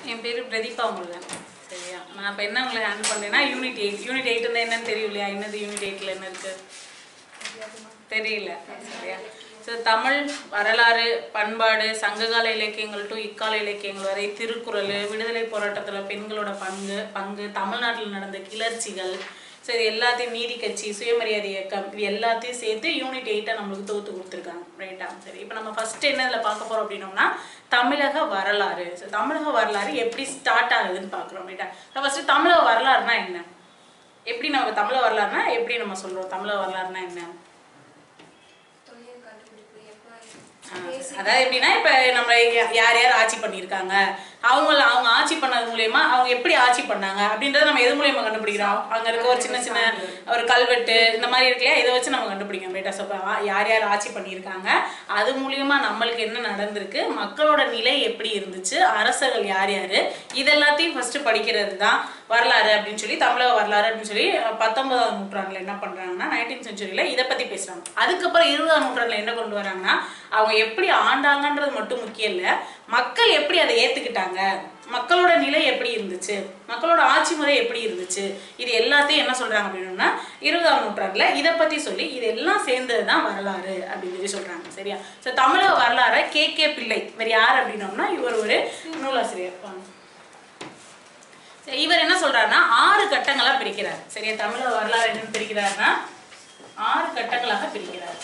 என் பேர் பிரதீபா முருகன் சரியா நான் இப்போ என்ன உங்களை ஹேண்ட் பண்ணுறேன்னா யூனிட் எயிட் யூனிட் எயிட்னா என்னன்னு தெரியும் இல்லையா என்னது யூனிட் எயிட்டில் என்ன இருக்கு தெரியல சரியா ஸோ தமிழ் வரலாறு பண்பாடு சங்ககால இலக்கியங்கள் டு இக்கால இலக்கியங்கள் வரை திருக்குறள் விடுதலை போராட்டத்தில் பெண்களோட பங்கு பங்கு தமிழ்நாட்டில் நடந்த கிளர்ச்சிகள் ஸோ இது எல்லாத்தையும் நீதி கட்சி சுயமரியாதை இயக்கம் இது எல்லாத்தையும் சேர்த்து யூனிட் எயிட்டை நம்மளுக்கு தொகுத்து கொடுத்துருக்காங்க ரைட்டா சரி இப்போ நம்ம ஃபர்ஸ்ட் என்ன இதில் பார்க்க போகிறோம் அப்படின்னோம்னா தமிழக வரலாறு ஸோ தமிழக வரலாறு எப்படி ஸ்டார்ட் ஆகுதுன்னு பார்க்குறோம் ரைட்டா ஸோ ஃபஸ்ட்டு தமிழக வரலாறுனா என்ன எப்படி நமக்கு தமிழக வரலாறுனா எப்படி நம்ம சொல்கிறோம் தமிழக வரலாறுனா என்ன தொழில் கண்டுபிடிப்பு எப்போ ஆ, அதாவது எப்படின்னா இப்ப நம்ம யா- யார் யார் ஆட்சி பண்ணியிருக்காங்க அவங்க அவங்க ஆட்சி பண்ணது மூலியமா அவங்க எப்படி ஆட்சி பண்ணாங்க அப்படின்றத நம்ம எது மூலியமா கண்டுபிடிக்கிறோம் அங்க இருக்க ஒரு சின்ன சின்ன ஒரு கல்வெட்டு இந்த மாதிரி இருக்கு இல்லையா இதை வச்சு நம்ம கண்டுபிடிக்கணும் ரைட்டா ஸோ யார் யார் ஆட்சி பண்ணியிருக்காங்க அது மூலியமா நம்மளுக்கு என்ன நடந்திருக்கு மக்களோட நிலை எப்படி இருந்துச்சு அரசர்கள் யார் யாரு இதெல்லாத்தையும் ஃபர்ஸ்ட் படிக்கிறது தான் வரலாறு அப்படின்னு சொல்லி தமிழக வரலாறு அப்படின்னு சொல்லி பத்தொன்பதாம் நூற்றாண்டுல என்ன பண்றாங்கன்னா நைன்டீன் செஞ்சுரியில இதை பத்தி பேசுறாங்க அதுக்கப்புறம் இருபதாம் நூற்றாண்டுல என்ன கொண்டு வராங்கன்னா அவங்க எப்படி ஆண்டாங்கன்றது மட்டும் முக்கியம் இல்ல மக்கள் எப்படி அதை ஏத்துக்கிட்டாங்க மக்களோட நிலை எப்படி இருந்துச்சு மக்களோட ஆட்சி முறை எப்படி இருந்துச்சு இது எல்லாத்தையும் என்ன சொல்றாங்க அப்படின்னா இருபதாம் நூற்றாண்டுல இதை பத்தி சொல்லி இது எல்லாம் சேர்ந்தது தான் வரலாறு அப்படின்னு சொல்லி சொல்றாங்க சரியா ஸோ தமிழக வரலாறை கே கே பிள்ளை இவர் யார் அப்படின்னோம்னா இவர் ஒரு நூலாசிரியர் வாங்க. சரி, இவர் என்ன சொல்றாருன்னா ஆறு கட்டங்களா பிரிக்கிறார் சரியா தமிழக வரலாறு என்னன்னு பிரிக்கிறாருன்னா ஆறு கட்டங்களாக பிரிக்கிறார்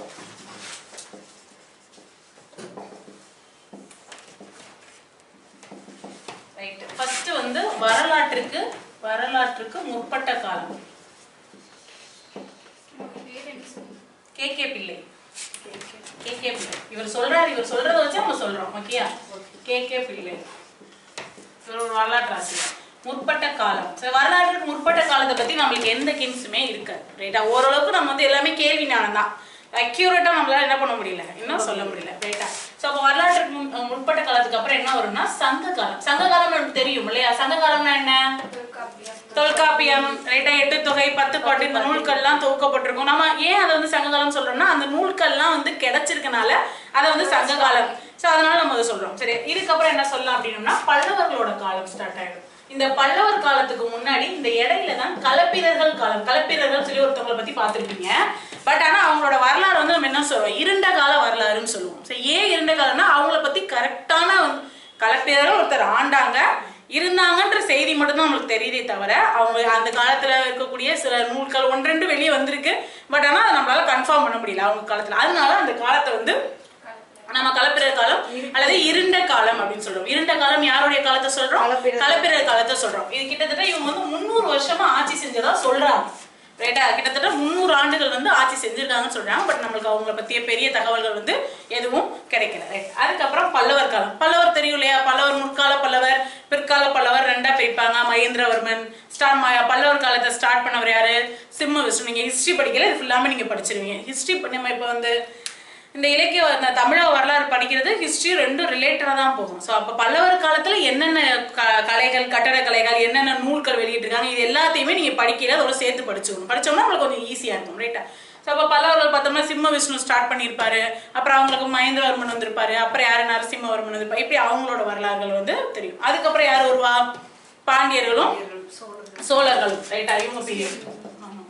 ரைட் ஃபர்ஸ்ட் வந்து வரலாற்றுக்கு வரலாற்றுக்கு முற்பட்ட காலம் பேர் என்ன சொல்லுங்க K K Pillai K K Pillai இவர் சொல்றாரு இவர் சொல்றத வச்சு நம்ம சொல்றோம் ஓகேயா கே கே பிள்ளை இவர் ஒரு வரலாற்று ஆசிரியர் முற்பட்ட காலம் சரி வரலாற்றுக்கு முற்பட்ட காலத்தை பத்தி நம்மளுக்கு எந்த கின்ஸுமே இருக்காது ரைட்டா ஓரளவுக்கு நம்ம வந்து எல்லாமே கேள்வி ஞானம் தான் அக்யூரேட்டா நம்மளால என்ன பண்ண முடியல இன்னும் சொல்ல முடியல ரைட்டா ஸோ அப்போ வரலாற்றுக்கு முன்- முற்பட்ட காலத்துக்கு அப்புறம் என்ன வரும்னா சங்க காலம் சங்க காலம் நமக்கு தெரியும் இல்லையா சங்க காலம்னா என்ன தொல்காப்பியம் தொல்காப்பியம் ரைட்டா எட்டு தொகை பத்து பாட்டு இந்த நூல்கள்லாம் தொகுக்கப்பட்டிருக்கும் நம்ம ஏன் அதை வந்து சங்ககாலம் சொல்றோம்னா அந்த நூல்கள்லாம் வந்து கிடைச்சிருக்கனால அதை வந்து சங்ககாலம் ஸோ அதனால நம்ம அதை சொல்றோம் சரி இதுக்கப்புறம் என்ன சொல்லலாம் அப்படின்னோம்னா பல்லவர்களோட காலம் ஸ்டார்ட் ஆயிடும் இந்த பல்லவர் காலத்துக்கு முன்னாடி இந்த இடையில தான் கலப்பிரர்கள் காலம் கலப்பிரர்கள் சொல்லி ஒருத்தவங்களை பத்தி பார்த்திருப்பீங்க பட் ஆனா அவங்களோட வரலாறு வந்து நம்ம என்ன சொல்றோம் இருண்ட கால வரலாறுன்னு சொல்லுவோம் சரி ஏன் இருண்ட காலம்னா அவங்கள பத்தி கரெக்டான கலப்பிரர்கள் ஒருத்தர் ஆண்டாங்க இருந்தாங்கன்ற செய்தி மட்டும்தான் நம்மளுக்கு தெரியுதே தவிர அவங்க அந்த காலத்துல இருக்கக்கூடிய சில நூல்கள் ஒன்று ரெண்டு வெளியே வந்திருக்கு பட் ஆனா அதை நம்மளால கன்ஃபார்ம் பண்ண முடியல அவங்க காலத்துல அதனால அந்த காலத்தை வந்து நம்ம கலப்பிரர் காலம் அல்லது இருண்ட காலம் அப்படின்னு சொல்றோம் இருண்ட காலம் யாருடைய காலத்தை சொல்றோம் கலப்பிரர். கலப்பிரர் காலத்தை சொல்றோம் இது கிட்டத்தட்ட இவங்க வந்து முந்நூறு வருஷமா ஆட்சி செஞ்சதா சொல்றாங்க ரைட்டா கிட்டத்தட்ட முந்நூறு ஆண்டுகள் வந்து ஆட்சி செஞ்சிருக்காங்கன்னு சொல்றாங்க பட் நம்மளுக்கு அவங்கள பத்திய பெரிய தகவல்கள் வந்து எதுவும் கிடைக்கல ரைட் அதுக்கப்புறம் பல்லவர் காலம் பல்லவர் தெரியும் இல்லையா பல்லவர் முற்கால பல்லவர் பிற்கால பல்லவர் ரெண்டா பிரிப்பாங்க மகேந்திரவர்மன் ஸ்டார்ட் பல்லவர் காலத்தை ஸ்டார்ட் பண்ணவர் யாரு சிம்ம விஷ்ணு நீங்க ஹிஸ்டரி படிக்கல இது ஃபுல்லாமே நீங்க படிச்சிருவீங்க ஹிஸ்டரி நம்ம இப்போ வந்து இந்த இலக்கிய இந்த தமிழக வரலாறு படிக்கிறது ஹிஸ்டரி ரெண்டும் ரிலேட்டடாக தான் போகும் ஸோ அப்போ பல்லவர் காலத்தில் என்னென்ன க கலைகள் கட்டடக்கலைகள் என்னென்ன நூல்கள் வெளியிட்டிருக்காங்க இது எல்லாத்தையுமே நீங்கள் படிக்கிற அதோட சேர்த்து படிச்சுக்கணும் படிச்சோம்னா உங்களுக்கு கொஞ்சம் ஈஸியாக இருக்கும் ரைட்டா ஸோ அப்போ பல்லவர்கள் பார்த்தோம்னா சிம்ம விஷ்ணு ஸ்டார்ட் பண்ணியிருப்பாரு அப்புறம் அவங்களுக்கு மகேந்திரவர்மன் வந்திருப்பாரு அப்புறம் யாரு நரசிம்மவர்மன் வந்திருப்பாரு இப்படி அவங்களோட வரலாறுகள் வந்து தெரியும் அதுக்கப்புறம் யார் வருவா பாண்டியர்களும் சோழர்களும் ரைட்டா இவங்க பீரியட் ஆமாம்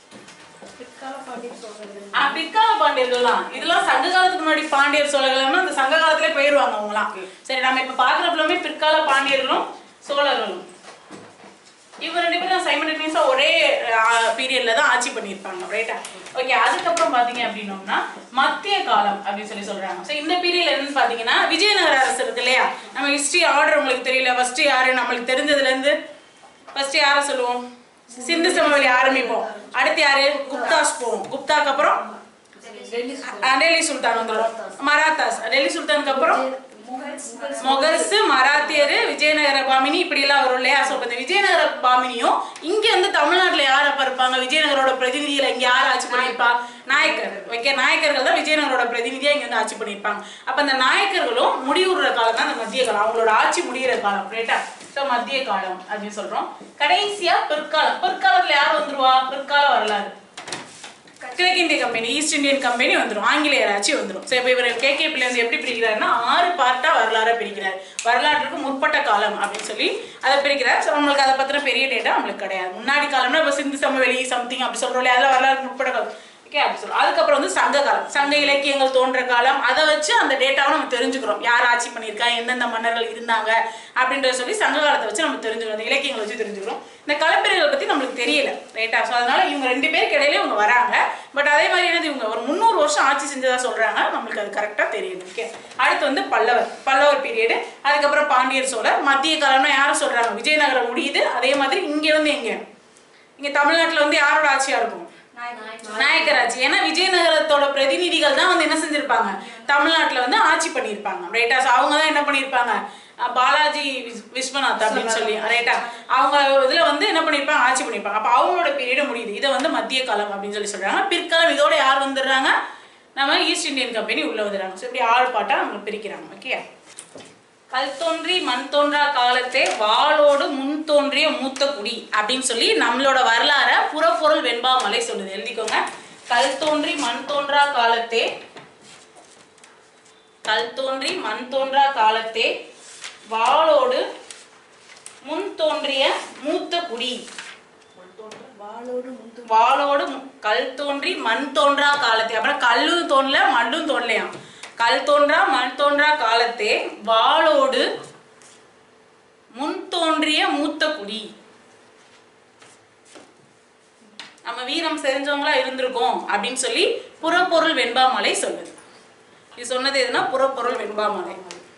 ஆ, பிற்கால பாண்டியர்கள் தான் இதெல்லாம் சங்க காலத்துக்கு முன்னாடி பாண்டியர் சோழர்கள்னா அந்த சங்க காலத்திலே போயிருவாங்க அவங்கலாம் சரி நம்ம இப்ப பாக்குற ஃபுல்லாமே பிற்கால பாண்டியர்களும் சோழர்களும் இவங்க ரெண்டு பேரும் சைமல்டேனியஸா ஒரே பீரியட்ல தான் ஆட்சி பண்ணியிருப்பாங்க ரைட்டா ஓகே அதுக்கப்புறம் பாத்தீங்க அப்படின்னோம்னா மத்திய காலம் அப்படின்னு சொல்லி சொல்றாங்க ஸோ இந்த பீரியட்ல என்னன்னு பாத்தீங்கன்னா விஜயநகர அரசு இருக்கு இல்லையா நம்ம ஹிஸ்டரி ஆர்டர் உங்களுக்கு தெரியல ஃபர்ஸ்ட் யாரு நம்மளுக்கு தெரிஞ்சதுல இருந்து ஃபர்ஸ்ட் யாரை சொல்லுவோம் சிந்து சமவெளி ஆரம்பிப்போம் அடுத்து யாரு குப்தாஸ் போவோம் குப்தாக்கு அப்புறம் அஹ் டெல்லி சுல்தான் வந்துடும் மராத்தாஸ் டெல்லி சுல்தானுக்கு அப்புறம் மொகல்ஸ் மராத்தியர் விஜயநகர பாமினி இப்படி எல்லாம் வரும் இல்லையா ஸோ இந்த விஜயநகர பாமினியும் இங்க வந்து தமிழ்நாட்டுல யார் அப்ப இருப்பாங்க விஜயநகரோட பிரதிநிதிகளை இங்க யார் ஆட்சி பண்ணியிருப்பா நாயக்கர் ஓகே நாயக்கர்கள் தான் விஜயநகரோட பிரதிநிதியா இங்க வந்து ஆட்சி பண்ணியிருப்பாங்க அப்ப அந்த நாயக்கர்களும் முடிவுற காலம் தான் அந்த மத்திய காலம் அவங்களோட ஆட்சி முடிகிற காலம் ரைட்டா ஸோ மத்திய காலம் அப்படின்னு சொல்றோம் கடைசியா பிற்காலம் பிற்காலத்துல யார் வந்துருவா பிற்கால வரலாறு கிழக்கிந்திய கம்பெனி ஈஸ்ட் இந்தியன் கம்பெனி வந்துடும் ஆங்கிலேயர் ஆட்சி வந்துடும் ஸோ இப்போ இவர் கேகே பிள்ளை வந்து எப்படி பிரிக்கிறாருன்னா ஆறு பார்ட்டா வரலாறை பிரிக்கிறார் வரலாற்றுக்கு முற்பட்ட காலம் அப்படின்னு சொல்லி அதை பிரிக்கிறார் ஸோ நம்மளுக்கு அதை பத்தின பெரிய டேட்டா நம்மளுக்கு கிடையாது முன்னாடி காலம்னா இப்போ சிந்து சமவெளி சம்திங் அப்படி சொல்றோம் இல்லையா அதில் வரலாறு முற்பட்ட காலம் ஓகே அப்படி சொல்றோம் அதுக்கப்புறம் வந்து சங்க காலம் சங்க இலக்கியங்கள் தோன்ற காலம் அதை வச்சு அந்த டேட்டாவை நம்ம தெரிஞ்சுக்கிறோம் யார் ஆட்சி பண்ணியிருக்கா எந்தெந்த மன்னர்கள் இருந்தாங்க அப்படின்றத சொல்லி சங்க காலத்தை வச்சு நம்ம தெரிஞ்சுக்கிறோம் இந்த இலக்கியங்களை வச்சு தெரிஞ்சுக்கிறோம் இந்த கலப்பிரிகளை பத்தி நம்மளுக்கு தெரியல ரைட்டா ஸோ அதனால இவங்க ரெண்டு பேருக்கு இடையில இவங்க வராங்க பட் அதே மாதிரி என்னது இவங்க ஒரு முந்நூறு வருஷம் ஆட்சி செஞ்சதா சொல்றாங்க நம்மளுக்கு அது கரெக்டா தெரியுது ஓகே அடுத்து வந்து பல்லவர் பல்லவர் பீரியடு அதுக்கப்புறம் பாண்டியர் சோழர் மத்திய காலம்னா யாரும் சொல்றாங்க விஜயநகரம் முடியுது அதே மாதிரி இங்க வந்து எங்க இங்க தமிழ்நாட்டுல வந்து யாரோட ஆட்சியா இருக்கும் நாயக்கர் ஆட்சி ஏன்னா விஜயநகரத்தோட பிரதிநிதிகள் தான் வந்து என்ன செஞ்சிருப்பாங்க தமிழ்நாட்டுல வந்து ஆட்சி பண்ணியிருப்பாங்க ரைட்டா ஸோ அவங்க தான் என்ன பண்ணியிருப்பாங்க அஹ் பாலாஜி விஸ்- விஸ்வநாத் அப்படின்னு சொல்லி ரைட்டா அவங்க இதுல வந்து என்ன பண்ணியிருப்பாங்க ஆட்சி பண்ணியிருப்பாங்க அப்போ அவங்களோட பீரியடு முடியுது இதை வந்து மத்திய காலம் அப்படின்னு சொல்லி சொல்றாங்க பிற்காலம் இதோட யார் வந்துடுறாங்க நம்ம ஈஸ்ட் இந்தியன் கம்பெனி உள்ள வந்துடுறாங்க ஸோ இப்படி ஆள் பாட்டா நம்ம பிரிக்கிறாங்க ஓகே கல் தோன்றி மண் தோன்றா காலத்தே வாளோடு முன் தோன்றிய மூத்த குடி அப்படின்னு சொல்லி நம்மளோட வரலாற புறப்பொருள் வெண்பாமலை சொல்லுது எழுதிக்கோங்க கல் தோன்றி மண் தோன்றா காலத்தே கல் தோன்றி மண் தோன்றா காலத்தே வாளோடு முன் தோன்றிய மூத்த குடி வாளோடு மு- கல் தோன்றி மண் தோன்றா காலத்தே அப்புறம் கல்லும் தோன்றல மண்ணும் தோன்றலையாம் கல் தோன்றா மண் தோன்றா காலத்தே வாளோடு முன் தோன்றிய மூத்த குடி நம்ம வீரம் செஞ்சவங்களா இருந்திருக்கோம் அப்படின்னு சொல்லி புறப்பொருள் வெண்பாமலை சொல்லுது இது சொன்னது எதுனா புறப்பொருள் வெண்பாமலை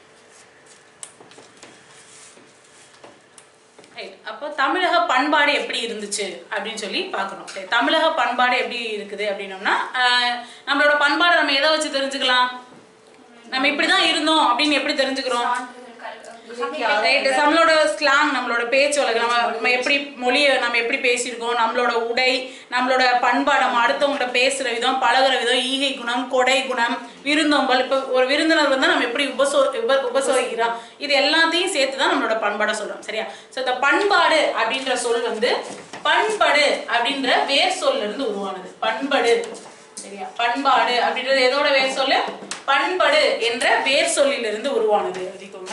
Right. அப்போ தமிழக பண்பாடு எப்படி இருந்துச்சு அப்படின்னு சொல்லி பார்க்கணும் சரி, தமிழக பண்பாடு எப்படி இருக்குது அப்படின்னோம்னா ஆஹ், நம்மளோட பண்பாடை நம்ம எதை வச்சு தெரிஞ்சுக்கலாம் நம்ம இப்படிதான் இருந்தோம் அப்படின்னு எப்படி தெரிஞ்சுக்கிறோம் ரைட் நம்மளோட ஸ்லாங் நம்மளோட பேச்சு வழக்கு நம்ம நம்ம எப்படி மொழியை நம்ம எப்படி பேசியிருக்கோம் நம்மளோட உடை நம்மளோட பண்பாடு நம்ம அடுத்தவங்கள்ட்ட பேசுற விதம் பழகுற விதம் ஈகை குணம் கொடை குணம் விருந்தோம்பல் இப்போ ஒரு விருந்தினர் வந்தா நம்ம எப்படி உபசோ உப உபசோகிக்கிறோம் இது எல்லாத்தையும் சேர்த்து தான் நம்மளோட பண்பாடை சொல்றோம் சரியா ஸோ இந்த பண்பாடு அப்படின்ற சொல் வந்து பண்படு அப்படின்ற வேர் சொல்ல இருந்து உருவானது பண்படு சரியா பண்பாடு அப்படின்றது எதோட வேர் சொல்லு பண்படு என்ற வேர் சொல்லிலிருந்து உருவானது எழுதிக்கோங்க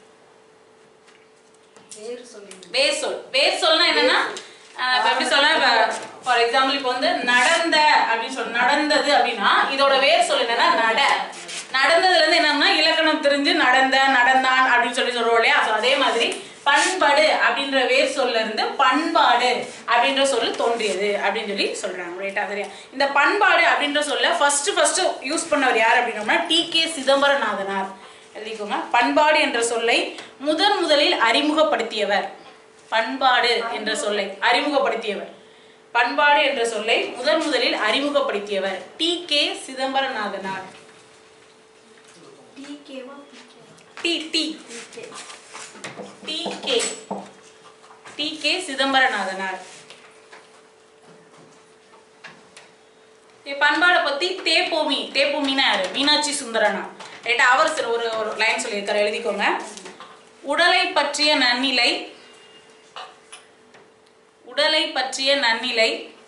வேர் சொல் வேர் சொல்னா என்னன்னா ஆஹ் இப்ப எப்படி சொல்ல ஃபார் எக்ஸாம்பிள் இப்போ வந்து நடந்த அப்படின்னு சொல்ல நடந்தது அப்படின்னா இதோட வேர் சொல் என்னன்னா நட நடந்ததுல இருந்து என்னன்னா இலக்கணம் தெரிஞ்சு நடந்த நடந்தான் அப்படின்னு சொல்லி சொல்றோம் இல்லையா So அதே மாதிரி பண்பாடு அப்படின்ற வேர் சொல்ல இருந்து பண்பாடு அப்படின்ற சொல் தோன்றியது அப்படின்னு சொல்லி சொல்றாங்க ரைட்டா சரியா இந்த பண்பாடு அப்படின்ற சொல்ல ஃபர்ஸ்ட் ஃபர்ஸ்ட் யூஸ் பண்ணவர் யார் அப்படின்னோம்னா டி கே சிதம்பரநாதனார் எழுதிக்கோங்க பண்பாடு என்ற சொல்லை முதன் முதலில் அறிமுகப்படுத்தியவர் பண்பாடு என்ற சொல்லை அறிமுகப்படுத்தியவர் பண்பாடு என்ற சொல்லை முதன் முதலில் அறிமுகப்படுத்தியவர் T K Chidambaranathanar T T T K T K Chidambaranathanar பண்பாடை பத்தி தேப்போமி தேப்போமின்னா யாரு மீனாட்சி சுந்தரனா ரைட்டா அவர் சில ஒரு ஒரு லைன் சொல்லியிருக்காரு எழுதிக்கோங்க உடலை பற்றிய நன்னிலை உடலை பற்றிய நன்னிலை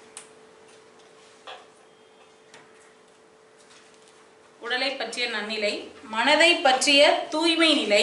உடலை பற்றிய நன்னிலை மனதை பற்றிய தூய்மை நிலை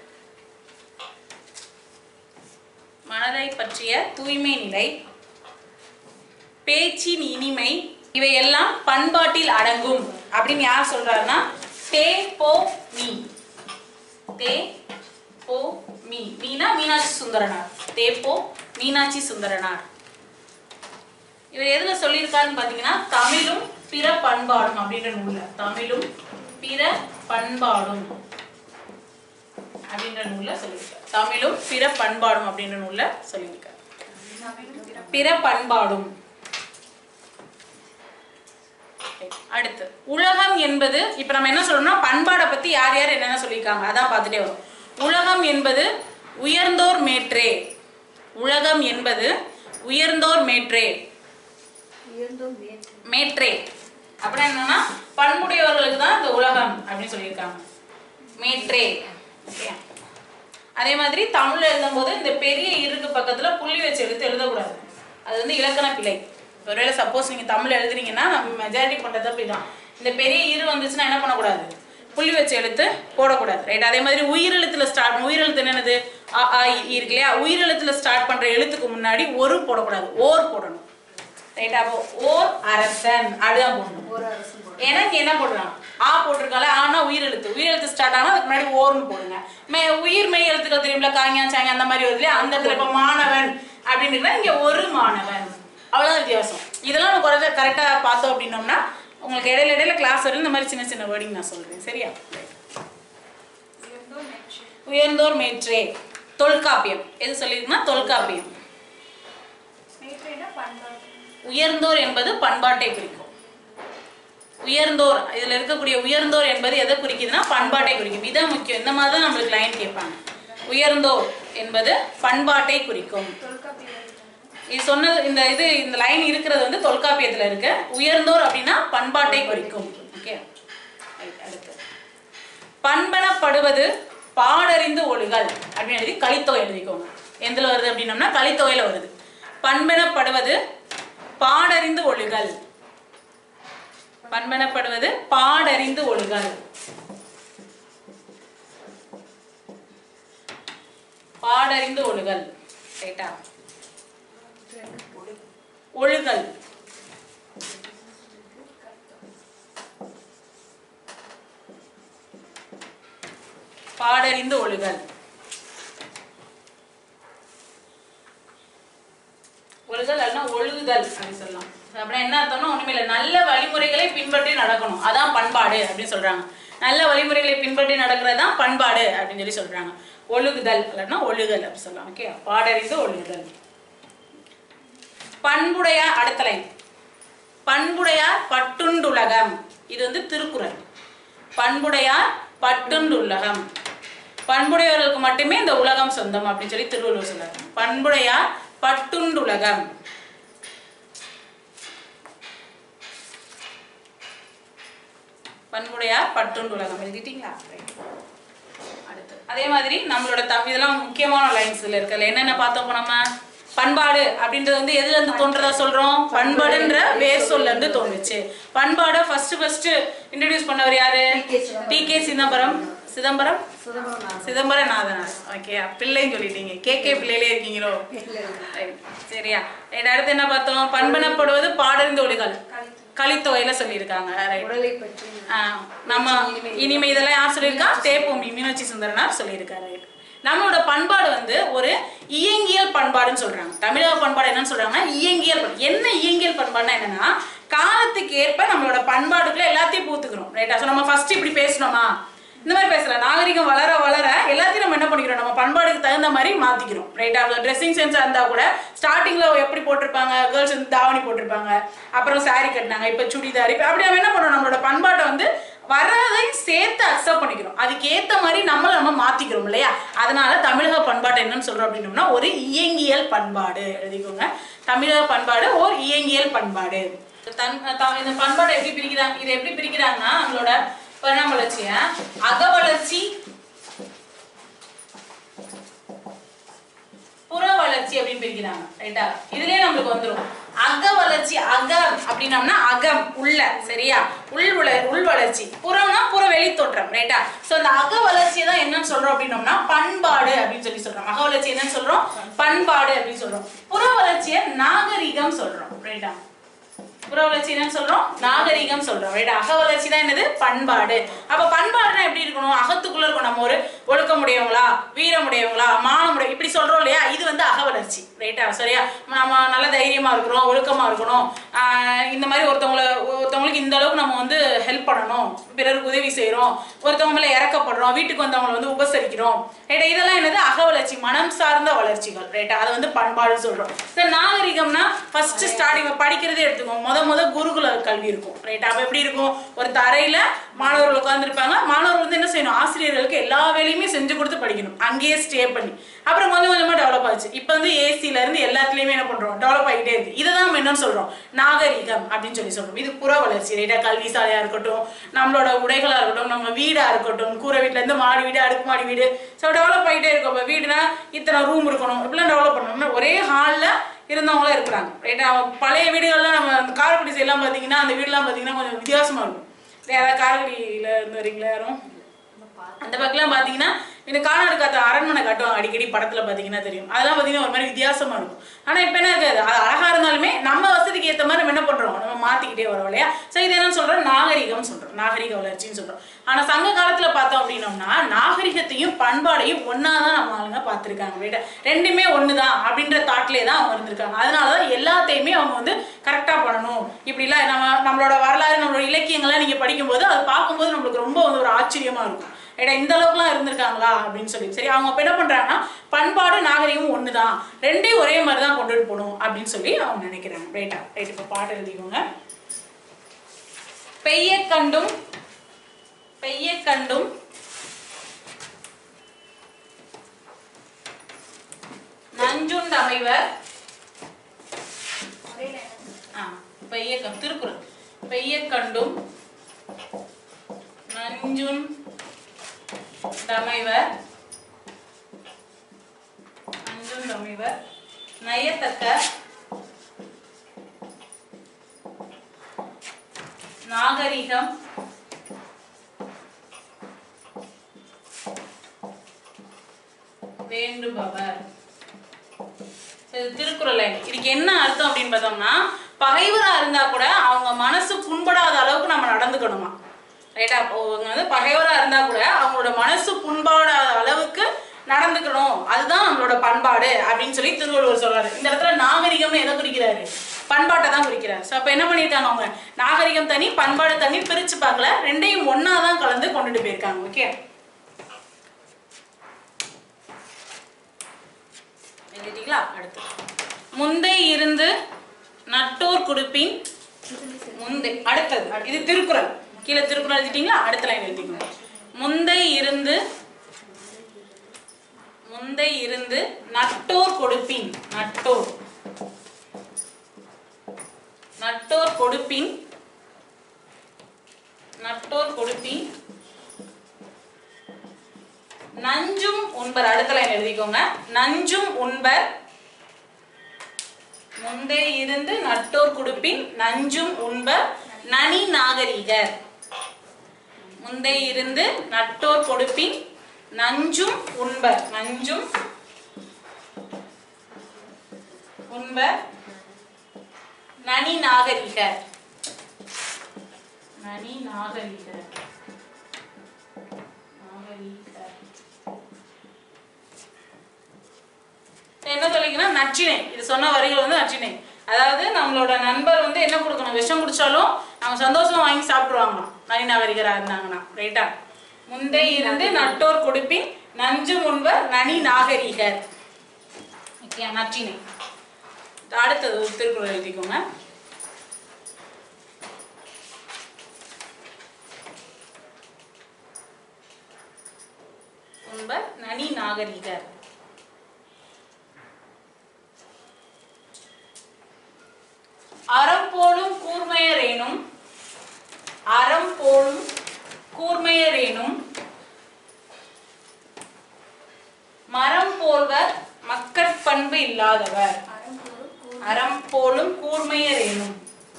மனதை பற்றிய தூய்மை நிலை பேச்சின் இனிமை இவையெல்லாம் பண்பாட்டில் அடங்கும் அப்படின்னு யார் சொல்றாருன்னா தே போ மீ தே போ மீ மீனா மீனாட்சி சுந்தரனார் தே போ மீனாட்சி சுந்தரனார் இவர் எதுல சொல்லியிருக்காருன்னு பாத்தீங்கன்னா தமிழும் பிற பண்பாடும் அப்படின்ற நூல்ல தமிழும் பிற பண்பாடும் அப்படின்ற நூல்ல சொல்லியிருக்காரு தமிழும் பிற பண்பாடும் அப்படின்ற நூல்ல சொல்லியிருக்காரு பிற பண்பாடும் அடுத்து உலகம் என்பது இப்ப நம்ம என்ன சொல்றோம்னா பண்பாடை பத்தி யார் யார் என்னென்ன சொல்லியிருக்காங்க அதான் பார்த்துட்டே வரும் உலகம் என்பது உயர்ந்தோர் மேற்றே உலகம் என்பது உயர்ந்தோர் மேற்றே மேற்றே அப்படின்னா என்னன்னா பண்புடையவர்களுக்கு தான் இந்த உலகம் அப்படின்னு சொல்லியிருக்காங்க மேற்றே Okay. அதே மாதிரி தமிழ்ல எழுதும்போது இந்த பெரிய இருக்கு பக்கத்துல புள்ளி வச்சு எடுத்து எழுதக்கூடாது அது வந்து இலக்கண பிழை ஒருவேளை சப்போஸ் நீங்க தமிழ் எழுதுறீங்கன்னா நம்ம மெஜாரிட்டி பண்றது அப்படிதான் இந்த பெரிய இரு வந்துச்சுன்னா என்ன பண்ணக்கூடாது புள்ளி வச்ச எழுத்து போடக்கூடாது ரைட் அதே மாதிரி உயிரெழுத்துல ஸ்டார்ட் உயிரெழுத்து என்னது அ ஆ இ, ஈ இருக்கு இல்லையா உயிரெழுத்துல ஸ்டார்ட் பண்ற எழுத்துக்கு முன்னாடி ஒரு போடக்கூடாது ஓர் போடணும் ரைட் அப்போ ஓர் அரசன் அதுதான் போடணும் ஒரு அரசு போடு. ஏன்னா இங்க என்ன போடுறான் ஆ போட்டிருக்கால ஆனா உயிரெழுத்து உயிரெழுத்து ஸ்டார்ட் ஆனா அதுக்கு முன்னாடி ஓர்னு போடுங்க மே உயிர் மெய் எழுத்துக்கள் தெரியுமில காங்கியா சாங்க அந்த மாதிரி வருது இல்லையா அந்த இடத்துல இப்ப மாணவன் அப்படின்னு இருக்குன்னா இங்க ஒரு மாணவன் அவ்வளவுதான் வித்தியாசம் இதெல்லாம் நம்ம குறைஞ்ச கரெக்டா பார்த்தோம் அப்படின்னோம்னா உங்களுக்கு இடையில இடையில கிளாஸ் வரும் இந்த மாதிரி சின்ன சின்ன வேர்டிங் நான் சொல்றேன் சரியா உயர்ந்தோர் மேற்று உயர்ந்தோர் மேற்றே தொல்காப்பியம் எது சொல்லியிருக்குன்னா தொல்காப்பியம் மேற்றுனா பண்பாடு உயர்ந்தோர் என்பது பண்பாட்டை குறிக்கும் உயர்ந்தோர் இதுல இருக்கக்கூடிய உயர்ந்தோர் என்பது எதை குறிக்குதுன்னா பண்பாட்டை குறிக்கும் இதான் முக்கியம் இந்த மாதிரி தான் நம்மளுக்கு லைன் கேட்பாங்க உயர்ந்தோர் என்பது பண்பாட்டை குறிக்கும் தொல்காப்பியம் இது சொன்னது இந்த இது இந்த லைன் இருக்கிறது வந்து தொல்காப்பியத்துல இருக்கு உயர்ந்தோர் அப்படின்னா பண்பாட்டை குறிக்கும் ஓகே அடுத்து பண்பனப்படுவது பாடறிந்து ஒழுகல் அப்படின்னு எழுதி கலித்தொகை எழுதிக்கோங்க எதுல வருது அப்படின்னம்னா கலித்தொகையில வருது பண்பனப்படுவது பாடறிந்து ஒழுகல் பண்பனப்படுவது பாடறிந்து ஒழுகல் பாடறிந்து ஒழுகல் ரைட்டா ஒழுகல் பாடறிந்து ஒழுகல் ஒழுகல் அல்லனா ஒழுகுதல் அப்படின்னு சொல்லலாம் அப்படின்னா என்ன அர்த்தம்னா ஒண்ணுமே இல்லை நல்ல வழிமுறைகளை பின்பற்றி நடக்கணும் அதான் பண்பாடு அப்படின்னு சொல்றாங்க நல்ல வழிமுறைகளை பின்பற்றி நடக்கிறது தான் பண்பாடு அப்படின்னு சொல்லி சொல்றாங்க ஒழுகுதல் இல்லைன்னா ஒழுகல் அப்படி சொல்லலாம் ஓகே பாடறிந்து ஒழுகுதல் பண்புடையார் அடுத்த லைன் பண்புடையார் பட்டுண்டுலகம் இது வந்து திருக்குறள் பண்புடையார் பட்டுண்டுலகம் பண்புடையவர்களுக்கு மட்டுமே இந்த உலகம் சொந்தம் அப்படின்னு சொல்லி திருவள்ளுவர் சொல்றாரு பண்புடையார் பட்டுண்டுலகம் பண்புடையார் பட்டுண்டுலகம் எழுதிட்டீங்களா Right. அடுத்து அதே மாதிரி நம்மளோட தமிழ் இதெல்லாம் முக்கியமான லைன்ஸ்ல இருக்குல்ல என்னென்ன பார்த்தோம் இப்ப நம்ம பண்பாடு அப்படின்றது வந்து எதுல இருந்து தோன்றதா சொல்றோம் பண்பாடுன்ற வேர் சொல்ல இருந்து தோணுச்சு பண்பாடை ஃபர்ஸ்ட் ஃபர்ஸ்ட் இன்ட்ரடியூஸ் பண்ணவர் யாரு T K. Chidambaram. T K Chidambaram Chidambaram Chidambaram நான் சிதம்பரநாதனார் ஓகே பிள்ளைன்னு சொல்லிட்டீங்க கே கே பிள்ளையிலே இருக்கீங்களோ Right. சரியா Right, அடுத்து என்ன பார்த்தோம் பண்பனப்படுவது பாடறிந்த ஒளிகள் கலித்தொகையில சொல்லியிருக்காங்க ரைட் உடலை பற்றி ஆஹ் நம்ம இனிமே இதெல்லாம் யார் சொல்லியிருக்கா தேப்பூமி மீனாட்சி சுந்தரனார் சொல்லியிருக்காரு நம்மளோட பண்பாடு வந்து ஒரு இயங்கியல் பண்பாடுன்னு சொல்றாங்க தமிழக பண்பாடு என்னன்னு சொல்றாங்கன்னா இயங்கியல் பண்பாடு. என்ன இயங்கியல் பண்பாடுனா என்னன்னா காலத்துக்கு ஏற்ப நம்மளோட பண்பாடுக்குள்ள எல்லாத்தையும் பூத்துக்கிறோம் ரைட்டா ஸோ நம்ம ஃபர்ஸ்ட் இப்படி பேசணுமா இந்த மாதிரி பேசல நாகரிகம் வளர வளர எல்லாத்தையும் நம்ம என்ன பண்ணிக்கிறோம் நம்ம பண்பாடுக்கு தகுந்த மாதிரி மாத்திக்கிறோம் ரைட்டா ட்ரெஸ்ஸிங் சென்ஸா இருந்தா கூட ஸ்டார்டிங்ல எப்படி போட்டிருப்பாங்க கேர்ள்ஸ் வந்து தாவணி போட்டிருப்பாங்க அப்புறம் saree கட்டினாங்க இப்ப சுடிதார் இப்ப அப்படி நம்ம என்ன பண்றோம் நம்மளோட பண்பாட்டை வந்து வரதையும் சேர்த்து அக்செப்ட் பண்ணிக்கிறோம் அதுக்கு ஏத்த மாதிரி நம்மள நம்ம மாத்திக்கிறோம் இல்லையா அதனால தமிழக பண்பாடு என்னன்னு சொல்றோம் அப்படின்னோம்னா ஒரு இயங்கியல் பண்பாடு எழுதிக்கோங்க தமிழக பண்பாடு ஒரு இயங்கியல் பண்பாடு தன் த- இந்த பண்பாடை எப்படி பிரிக்கிறாங்க இதை எப்படி பிரிக்கிறாங்கன்னா நம்மளோட பரிணாம வளர்ச்சிய அக வளர்ச்சி புற வளர்ச்சி அப்படின்னு பிரிக்கிறாங்க ரைட்டா இதுலயே நம்மளுக்கு வந்துரும் அக வளர்ச்சி அகம் அப்படின்னம்னா அகம் உள்ள சரியா உள் உள உள் வளர்ச்சி புறம்னா புற வெளி தோற்றம் ரைட்டா சோ அந்த அக வளர்ச்சியை தான் என்னன்னு சொல்றோம் அப்படின்னம்னா பண்பாடு அப்படின்னு சொல்லி சொல்றோம் அக வளர்ச்சி என்னன்னு சொல்றோம் பண்பாடு அப்படின்னு சொல்றோம் புற வளர்ச்சியை நாகரிகம் சொல்றோம் ரைட்டா புற வளர்ச்சி என்னன்னு சொல்றோம் நாகரிகம் சொல்றோம் ரைட் அக வளர்ச்சி தான் என்னது பண்பாடு அப்ப பண்பாடுனா எப்படி இருக்கணும் அகத்துக்குள்ள இருக்கும் நம்ம ஒரு ஒழுக்கமுடையவங்களா வீரமுடையவங்களா மானமுடைய இப்படி சொல்றோம் இல்லையா இது வந்து அக வளர்ச்சி ரைட்டா சரியா நம்ம நல்ல தைரியமா இருக்கிறோம் ஒழுக்கமா இருக்கணும் ஆஹ் இந்த மாதிரி ஒருத்தவங்கள ஒருத்தவங்களுக்கு இந்த அளவுக்கு நம்ம வந்து ஹெல்ப் பண்ணணும் பிறருக்கு உதவி செய்றோம் ஒருத்தவங்க மேல இறக்கப்படுறோம் வீட்டுக்கு வந்தவங்களை வந்து உபசரிக்கிறோம் ரைட்டா இதெல்லாம் என்னது அக வளர்ச்சி மனம் சார்ந்த வளர்ச்சிகள் ரைட்டா அது வந்து பண்பாடுன்னு சொல்றோம் இந்த நாகரிகம்னா ஃபர்ஸ்ட் ஸ்டார்டிங் படிக்கிறதே எடுத்துக்கோங்க முத முத குருகுல கல்வி இருக்கும் ரைட் அப்ப எப்படி இருக்கும் ஒரு தரையில மாணவர்கள் உட்கார்ந்துருப்பாங்க மாணவர்கள் வந்து என்ன செய்யணும் ஆசிரியர்களுக்கு எல்லா வேலையுமே செஞ்சு கொடுத்து படிக்கணும் அங்கேயே ஸ்டே பண்ணி அப்புறம் கொஞ்சம் கொஞ்சமா டெவலப் ஆச்சு இப்போ வந்து ஏசில இருந்து எல்லாத்துலயுமே என்ன பண்றோம் டெவலப் ஆகிட்டே இருக்கு இதை தான் நம்ம என்னன்னு சொல்றோம் நாகரிகம் அப்படின்னு சொல்லி சொல்றோம் இது புற வளர்ச்சி ரைட்டா கல்வி சாலையா இருக்கட்டும் நம்மளோட உடைகளா இருக்கட்டும் நம்ம வீடா இருக்கட்டும் கூரை வீட்ல இருந்து மாடி வீடு அடுக்குமாடி வீடு ஸோ டெவலப் ஆகிட்டே இருக்கும் இப்போ வீடுனா இத்தனை ரூம் இருக்கணும் இப்படிலாம் டெவலப் பண்ணணும் ஒரே ஹாலில் இருந்தவங்களும் இருக்கிறாங்க ரைட்டா பழைய வீடுகள்லாம் நம்ம அந்த காரைக்குடி சைட்லாம் பார்த்தீங்கன்னா அந்த வீடுலாம் பார்த்தீங்கன்னா கொஞ்சம் வித்தியாசமா இருக்கும் யாராவது காரைக்குடியில் இருந்து வரீங்களா யாரும் அந்த பக்கம்லாம் பார்த்தீங்கன்னா இந்த கானாடு காத்த அரண்மனை காட்டுவாங்க அடிக்கடி படத்துல பார்த்தீங்கன்னா தெரியும் அதெல்லாம் பார்த்தீங்கன்னா ஒரு மாதிரி வித்தியாசமா இருக்கும் ஆனா இப்போ என்ன இருக்காது அது அழகா இருந்தாலுமே நம்ம வசதிக்கு ஏற்ற மாதிரி நம்ம என்ன பண்றோம் நம்ம மாத்திக்கிட்டே வரோம் இல்லையா ஸோ இது என்ன சொல்றோம் நாகரிகம் சொல்றோம் நாகரிக வளர்ச்சின்னு சொல்றோம் ஆனா சங்க காலத்துல பார்த்தோம் அப்படின்னோம்னா நாகரிகத்தையும் பண்பாடையும் ஒண்ணா தான் நம்ம ஆளுங்க பார்த்துருக்காங்க ரைட்டா ரெண்டுமே ஒண்ணுதான் அப்படின்ற தாட்லேயே தான் அவங்க இருந்திருக்காங்க அதனால தான் எல்லாத்தையுமே அவங்க வந்து கரெக்டா பண்ணணும் இப்படிலாம் நம்ம நம்மளோட வரலாறு நம்மளோட இலக்கியங்கள்லாம் நீங்க படிக்கும்போது அது பார்க்கும்போது நம்மளுக்கு ரொம்ப வந்து ஒரு ஆச்சரியமா இருக்கும் ஏடா இந்த அளவுக்குலாம் இருந்திருக்காங்களா அப்படின்னு சொல்லி சரி அவங்க இப்ப என்ன பண்றாங்கன்னா பண்பாடு நாகரிகம் ஒண்ணுதான் ரெண்டையும் ஒரே மாதிரி தான் கொண்டுட்டு போகணும் அப்படின்னு சொல்லி அவங்க நினைக்கிறாங்க ரைட்டா ரைட் இப்போ பாட்டு எழுதிக்கோங்க பெய்ய கண்டும் பெய்ய கண்டும் நஞ்சுண்டு அமைவர் ஒரே line. ஆ, பெய்ய க- திருக்குறள் பெய்ய கண்டும் நஞ்சுன் தமைவர் நஞ்சுன் தமைவர் நயத்தக்க நாகரிகம் வேண்டுபவர் சரி, இது திருக்குறள் line. இதுக்கு என்ன அர்த்தம் அப்படின்னு பார்த்தோம்னா பகைவரா இருந்தா கூட அவங்க மனசு புண்படாத அளவுக்கு நம்ம நடந்துக்கணுமா ரைட்டா அவங்க வந்து பகைவரா இருந்தா கூட அவங்களோட மனசு புண்படாத அளவுக்கு நடந்துக்கணும் அதுதான் நம்மளோட பண்பாடு அப்படின்னு சொல்லி திருவள்ளுவர் சொல்றாரு இந்த இடத்துல நாகரிகம்னு எதை குறிக்கிறாரு பண்பாட்டை தான் குறிக்கிறாரு ஸோ அப்போ என்ன பண்ணியிருக்காங்க அவங்க நாகரிகம் தனி பண்பாடு தனி பிரிச்சு பார்க்கல ரெண்டையும் ஒண்ணா தான் கலந்து கொண்டுட்டு போயிருக்காங்க ஓகே எழுதிட்டீங்களா அடுத்து முந்தை இருந்து நட்டோர் குடுப்பின் முந்தை அடுத்தது இது திருக்குறள் கீழே திருக்குறள் எழுதிட்டீங்களா அடுத்த லைன் எழுதிக்கணும் முந்தை இருந்து முந்தை இருந்து நட்டோர் கொடுப்பின் நட்டோர் நட்டோர் கொடுப்பின் நட்டோர் கொடுப்பின் நஞ்சும் உண்பர் அடுத்த லைன் எழுதிக்கோங்க நஞ்சும் உண்பர் முந்தே இருந்து நட்டோர் குடுப்பின் நஞ்சும் உண்பர் நனி நாகரிகர் முந்தே இருந்து நட்டோர் கொடுப்பின் நஞ்சும் உண்பர் நஞ்சும் உண்பர் நனி நாகரிகர் நனி நாகரிகர் நாகரிகர் என்ன சொல்லிங்கன்னா நச்சினை இது சொன்ன வரிகள் வந்து நச்சினை அதாவது நம்மளோட நண்பர் வந்து என்ன கொடுக்கணும் விஷம் குடிச்சாலும் அவங்க சந்தோஷமா வாங்கி சாப்பிடுவாங்களாம் நனி நாகரிகரா இருந்தாங்கன்னா ரைட்டா முந்தை இருந்து நட்டோர் கொடுப்பின் நஞ்சு முன்பர் நனி நாகரிகர் ஓகே நச்சினை அடுத்தது ஒரு திருக்குறள் எழுதிக்கோங்க முன்பர் நனி நாகரிகர் அறம் போலும் கூர்மையரேனும் அறம் போலும் கூர்மையரேனும் மரம் போல்வர் மக்கட்பண்பு இல்லாதவர் அறம்பொருள் கூறு. அறம் போலும் கூர்மையரேனும்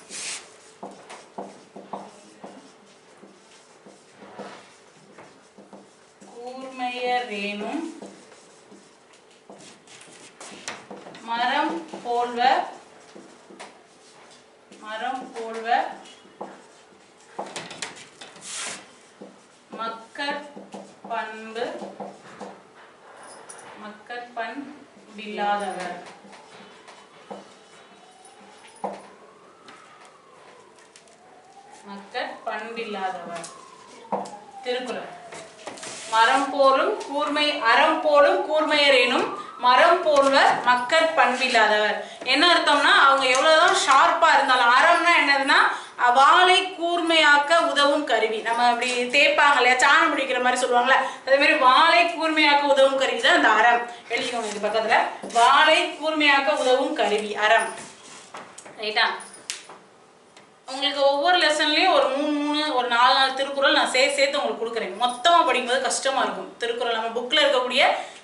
கூர்மையரேனும் மரம் போல்வர் மரம் போல்வர் மக்கட் பண்பு மக்கட் பண்பில்லாதவர் மக்கட் பண்பில்லாதவர் திருக்குறள் மரம் போலும் கூர்மை அறம் போலும் கூர்மையரேனும் மரம் போல்வர் மக்கட் பண்பில்லாதவர் என்ன அர்த்தம்னா அவங்க எவ்வளவுதான் ஷார்ப்பா இருந்தாலும் அறம்னா என்னதுன்னா அஹ், வாளை கூர்மையாக்க உதவும் கருவி நம்ம அப்படி தேய்ப்பாங்க இல்லையா சாணம் பிடிக்கிற மாதிரி சொல்லுவாங்கல்ல அதே மாதிரி வாளை கூர்மையாக்க உதவும் கருவி தான் இந்த அறம் எழுதிக்கோங்க இது பக்கத்துல வாளை கூர்மையாக்க உதவும் கருவி அறம் ரைட்டா உங்களுக்கு ஒவ்வொரு லெசன்லயும் ஒரு மூணு மூணு ஒரு நாலு நாலு திருக்குறள் நான் சேர்த்து சேர்த்து உங்களுக்கு கொடுக்குறேன் மொத்தமா படிக்கும்போது கஷ்டமா இருக்கும் திருக்குறள் நம்ம புக்ல இருக்கக்கூடிய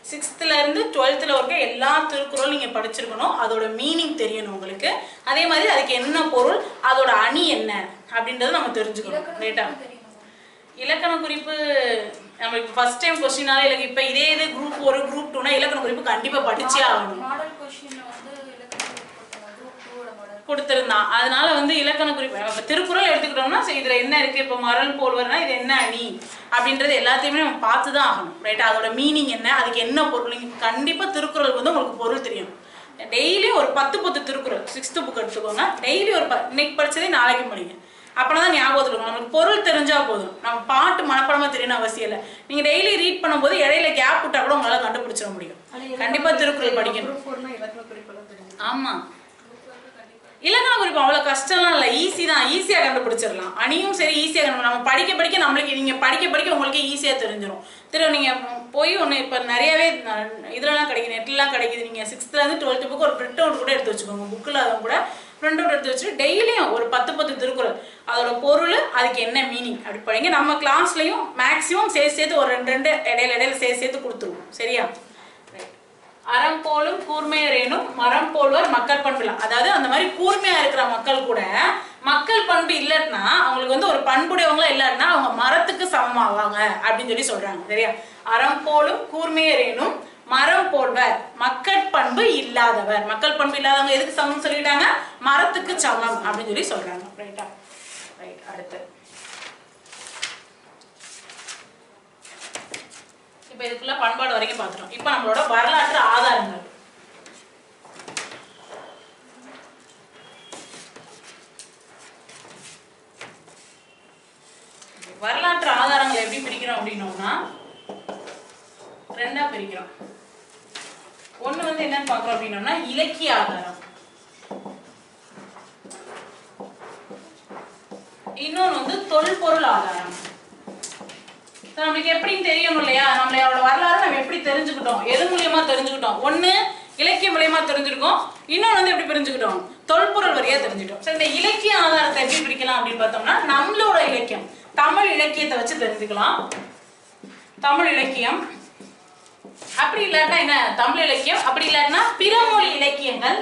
சிக்ஸ்த்துல இருந்து டுவெல்த்தில் வரைக்கும் எல்லா திருக்குறளும் நீங்க படிச்சிருக்கணும் அதோட மீனிங் தெரியணும் உங்களுக்கு அதே மாதிரி அதுக்கு என்ன பொருள் அதோட அணி என்ன அப்படின்றத நம்ம தெரிஞ்சுக்கணும் ரைட்டா இலக்கணம் தெரியணுமா இலக்கண குறிப்பு நம்மளுக்கு ஃபர்ஸ்ட் டைம் கொஸ்டினால இல்லை இப்போ இதே இது குரூப் ஒரு குரூப் டூனா இலக்கண குறிப்பு கண்டிப்பா படிச்சே ஆகணும் மாடல் கொஸ்டின்ல வந்து இலக்கணம் கொடுத்தாங்க குரூப் டூவோட மாடல் கொடுத்திருந்தான் அதனால வந்து இலக்கண குறிப்பு இப்ப திருக்குறள் எடுத்துக்கிட்டோம்னா சரி இதுல என்ன இருக்கு இப்போ மரல் போல்வர்னா இது என்ன அணி அப்படின்றது எல்லாத்தையுமே நம்ம பார்த்து தான் ஆகணும் ரைட் அதோட மீனிங் என்ன அதுக்கு என்ன பொருள் நீங்க கண்டிப்பா திருக்குறளுக்கு வந்து உங்களுக்கு பொருள் தெரியும் டெய்லி ஒரு பத்து பத்து திருக்குறள் சிக்ஸ்த் புக் எடுத்துக்கோங்க டெய்லி ஒரு ப- இன்னைக்கு படிச்சதே நாளைக்கு படிங்க அப்பனா தான் ஞாபகத்தில் இருக்கும் நமக்கு பொருள் தெரிஞ்சா போதும் நம்ம பாட்டு மனப்படமா தெரியணும் அவசியம் இல்லை நீங்க டெய்லி ரீட் பண்ணும்போது இடையில கேப் விட்டா கூட உங்களால கண்டுபிடிச்சிட முடியும் கண்டிப்பா திருக்குறள் படிக்கணும் ஆமா இலக்கண குறிப்பு அவ்வளோ கஷ்டம்லாம் இல்லை ஈஸி தான் ஈஸியாக கண்டுபிடிச்சிடலாம் அணியும் சரி ஈஸியாக கண்டு நம்ம படிக்க படிக்க நம்மளுக்கு நீங்கள் படிக்க படிக்க உங்களுக்கு ஈஸியாக தெரிஞ்சிடும் திரு நீங்கள் போய் ஒன்று இப்போ நிறையவே ந- இதுலலாம் கிடைக்குது நெட்லாம் கிடைக்குது நீங்கள் சிக்ஸ்த்துலேருந்து டுவெல்த்து புக்கு ஒரு பிரிண்ட் அவுட் கூட எடுத்து வச்சுக்கோங்க புக்கில் அதை கூட பிரிண்ட் அவுட் எடுத்து வச்சுட்டு டெய்லியும் ஒரு பத்து பத்து திருக்குறள் அதோட பொருள் அதுக்கு என்ன மீனிங் அப்படி படிங்க நம்ம கிளாஸ்லையும் மேக்ஸிமம் சேர்த்து சேர்த்து ஒரு ரெண்டு ரெண்டு இடையில இடையில சேர்த்து சேர்த்து கொடுத்துருவோம் சரியா அறம் போலும் கூர்மையரேனும் மரம் போல்வர் மக்கள் பண்புல அதாவது அந்த மாதிரி கூர்மையா இருக்கிற மக்கள் கூட மக்கள் பண்பு இல்லைன்னா அவங்களுக்கு வந்து ஒரு பண்புடையவங்களா இல்லைன்னா அவங்க மரத்துக்கு சமமாவாங்க அப்படின்னு சொல்லி சொல்றாங்க சரியா அறம் போலும் கூர்மையரேனும் மரம் போல்வர் மக்கள் பண்பு இல்லாதவர் மக்கள் பண்பு இல்லாதவங்க எதுக்கு சமம் சொல்லிட்டாங்க மரத்துக்கு சமம் அப்படின்னு சொல்லி சொல்றாங்க ரைட்டா ரைட் அடுத்து இப்போ இதுக்குள்ள பண்பாடு வரைக்கும் பார்த்துட்டோம் இப்போ நம்மளோட வரலாற்று ஆதாரங்கள் வரலாற்று ஆதாரங்களை எப்படி பிரிக்கிறோம் அப்படின்னோம்னா ரெண்டா பிரிக்கிறோம் ஒண்ணு வந்து என்னன்னு பார்க்குறோம் அப்படின்னோம்னா இலக்கிய ஆதாரம் இன்னொன்னு வந்து தொல்பொருள் ஆதாரம் So, நம்மளுக்கு எப்படின்னு தெரியணும் இல்லையா நம்மளோட வரலாறு நம்ம எப்படி தெரிஞ்சுக்கிட்டோம் எது மூலியமா தெரிஞ்சுக்கிட்டோம் ஒண்ணு இலக்கிய மூலியமா தெரிஞ்சுக்கிட்டோம் இன்னொன்று வந்து எப்படி தெரிஞ்சுக்கிட்டோம் தொல்பொருள் வழியா தெரிஞ்சுக்கிட்டோம் சரி இந்த இலக்கிய ஆதாரத்தை எப்படி பிரிக்கலாம் அப்படின்னு பார்த்தோம்னா நம்மளோட இலக்கியம் தமிழ் இலக்கியத்தை வச்சு தெரிஞ்சுக்கலாம் தமிழ் இலக்கியம் அப்படி இல்லாட்டா என்ன தமிழ் இலக்கியம் அப்படி இல்லாட்டினா பிறமொழி இலக்கியங்கள்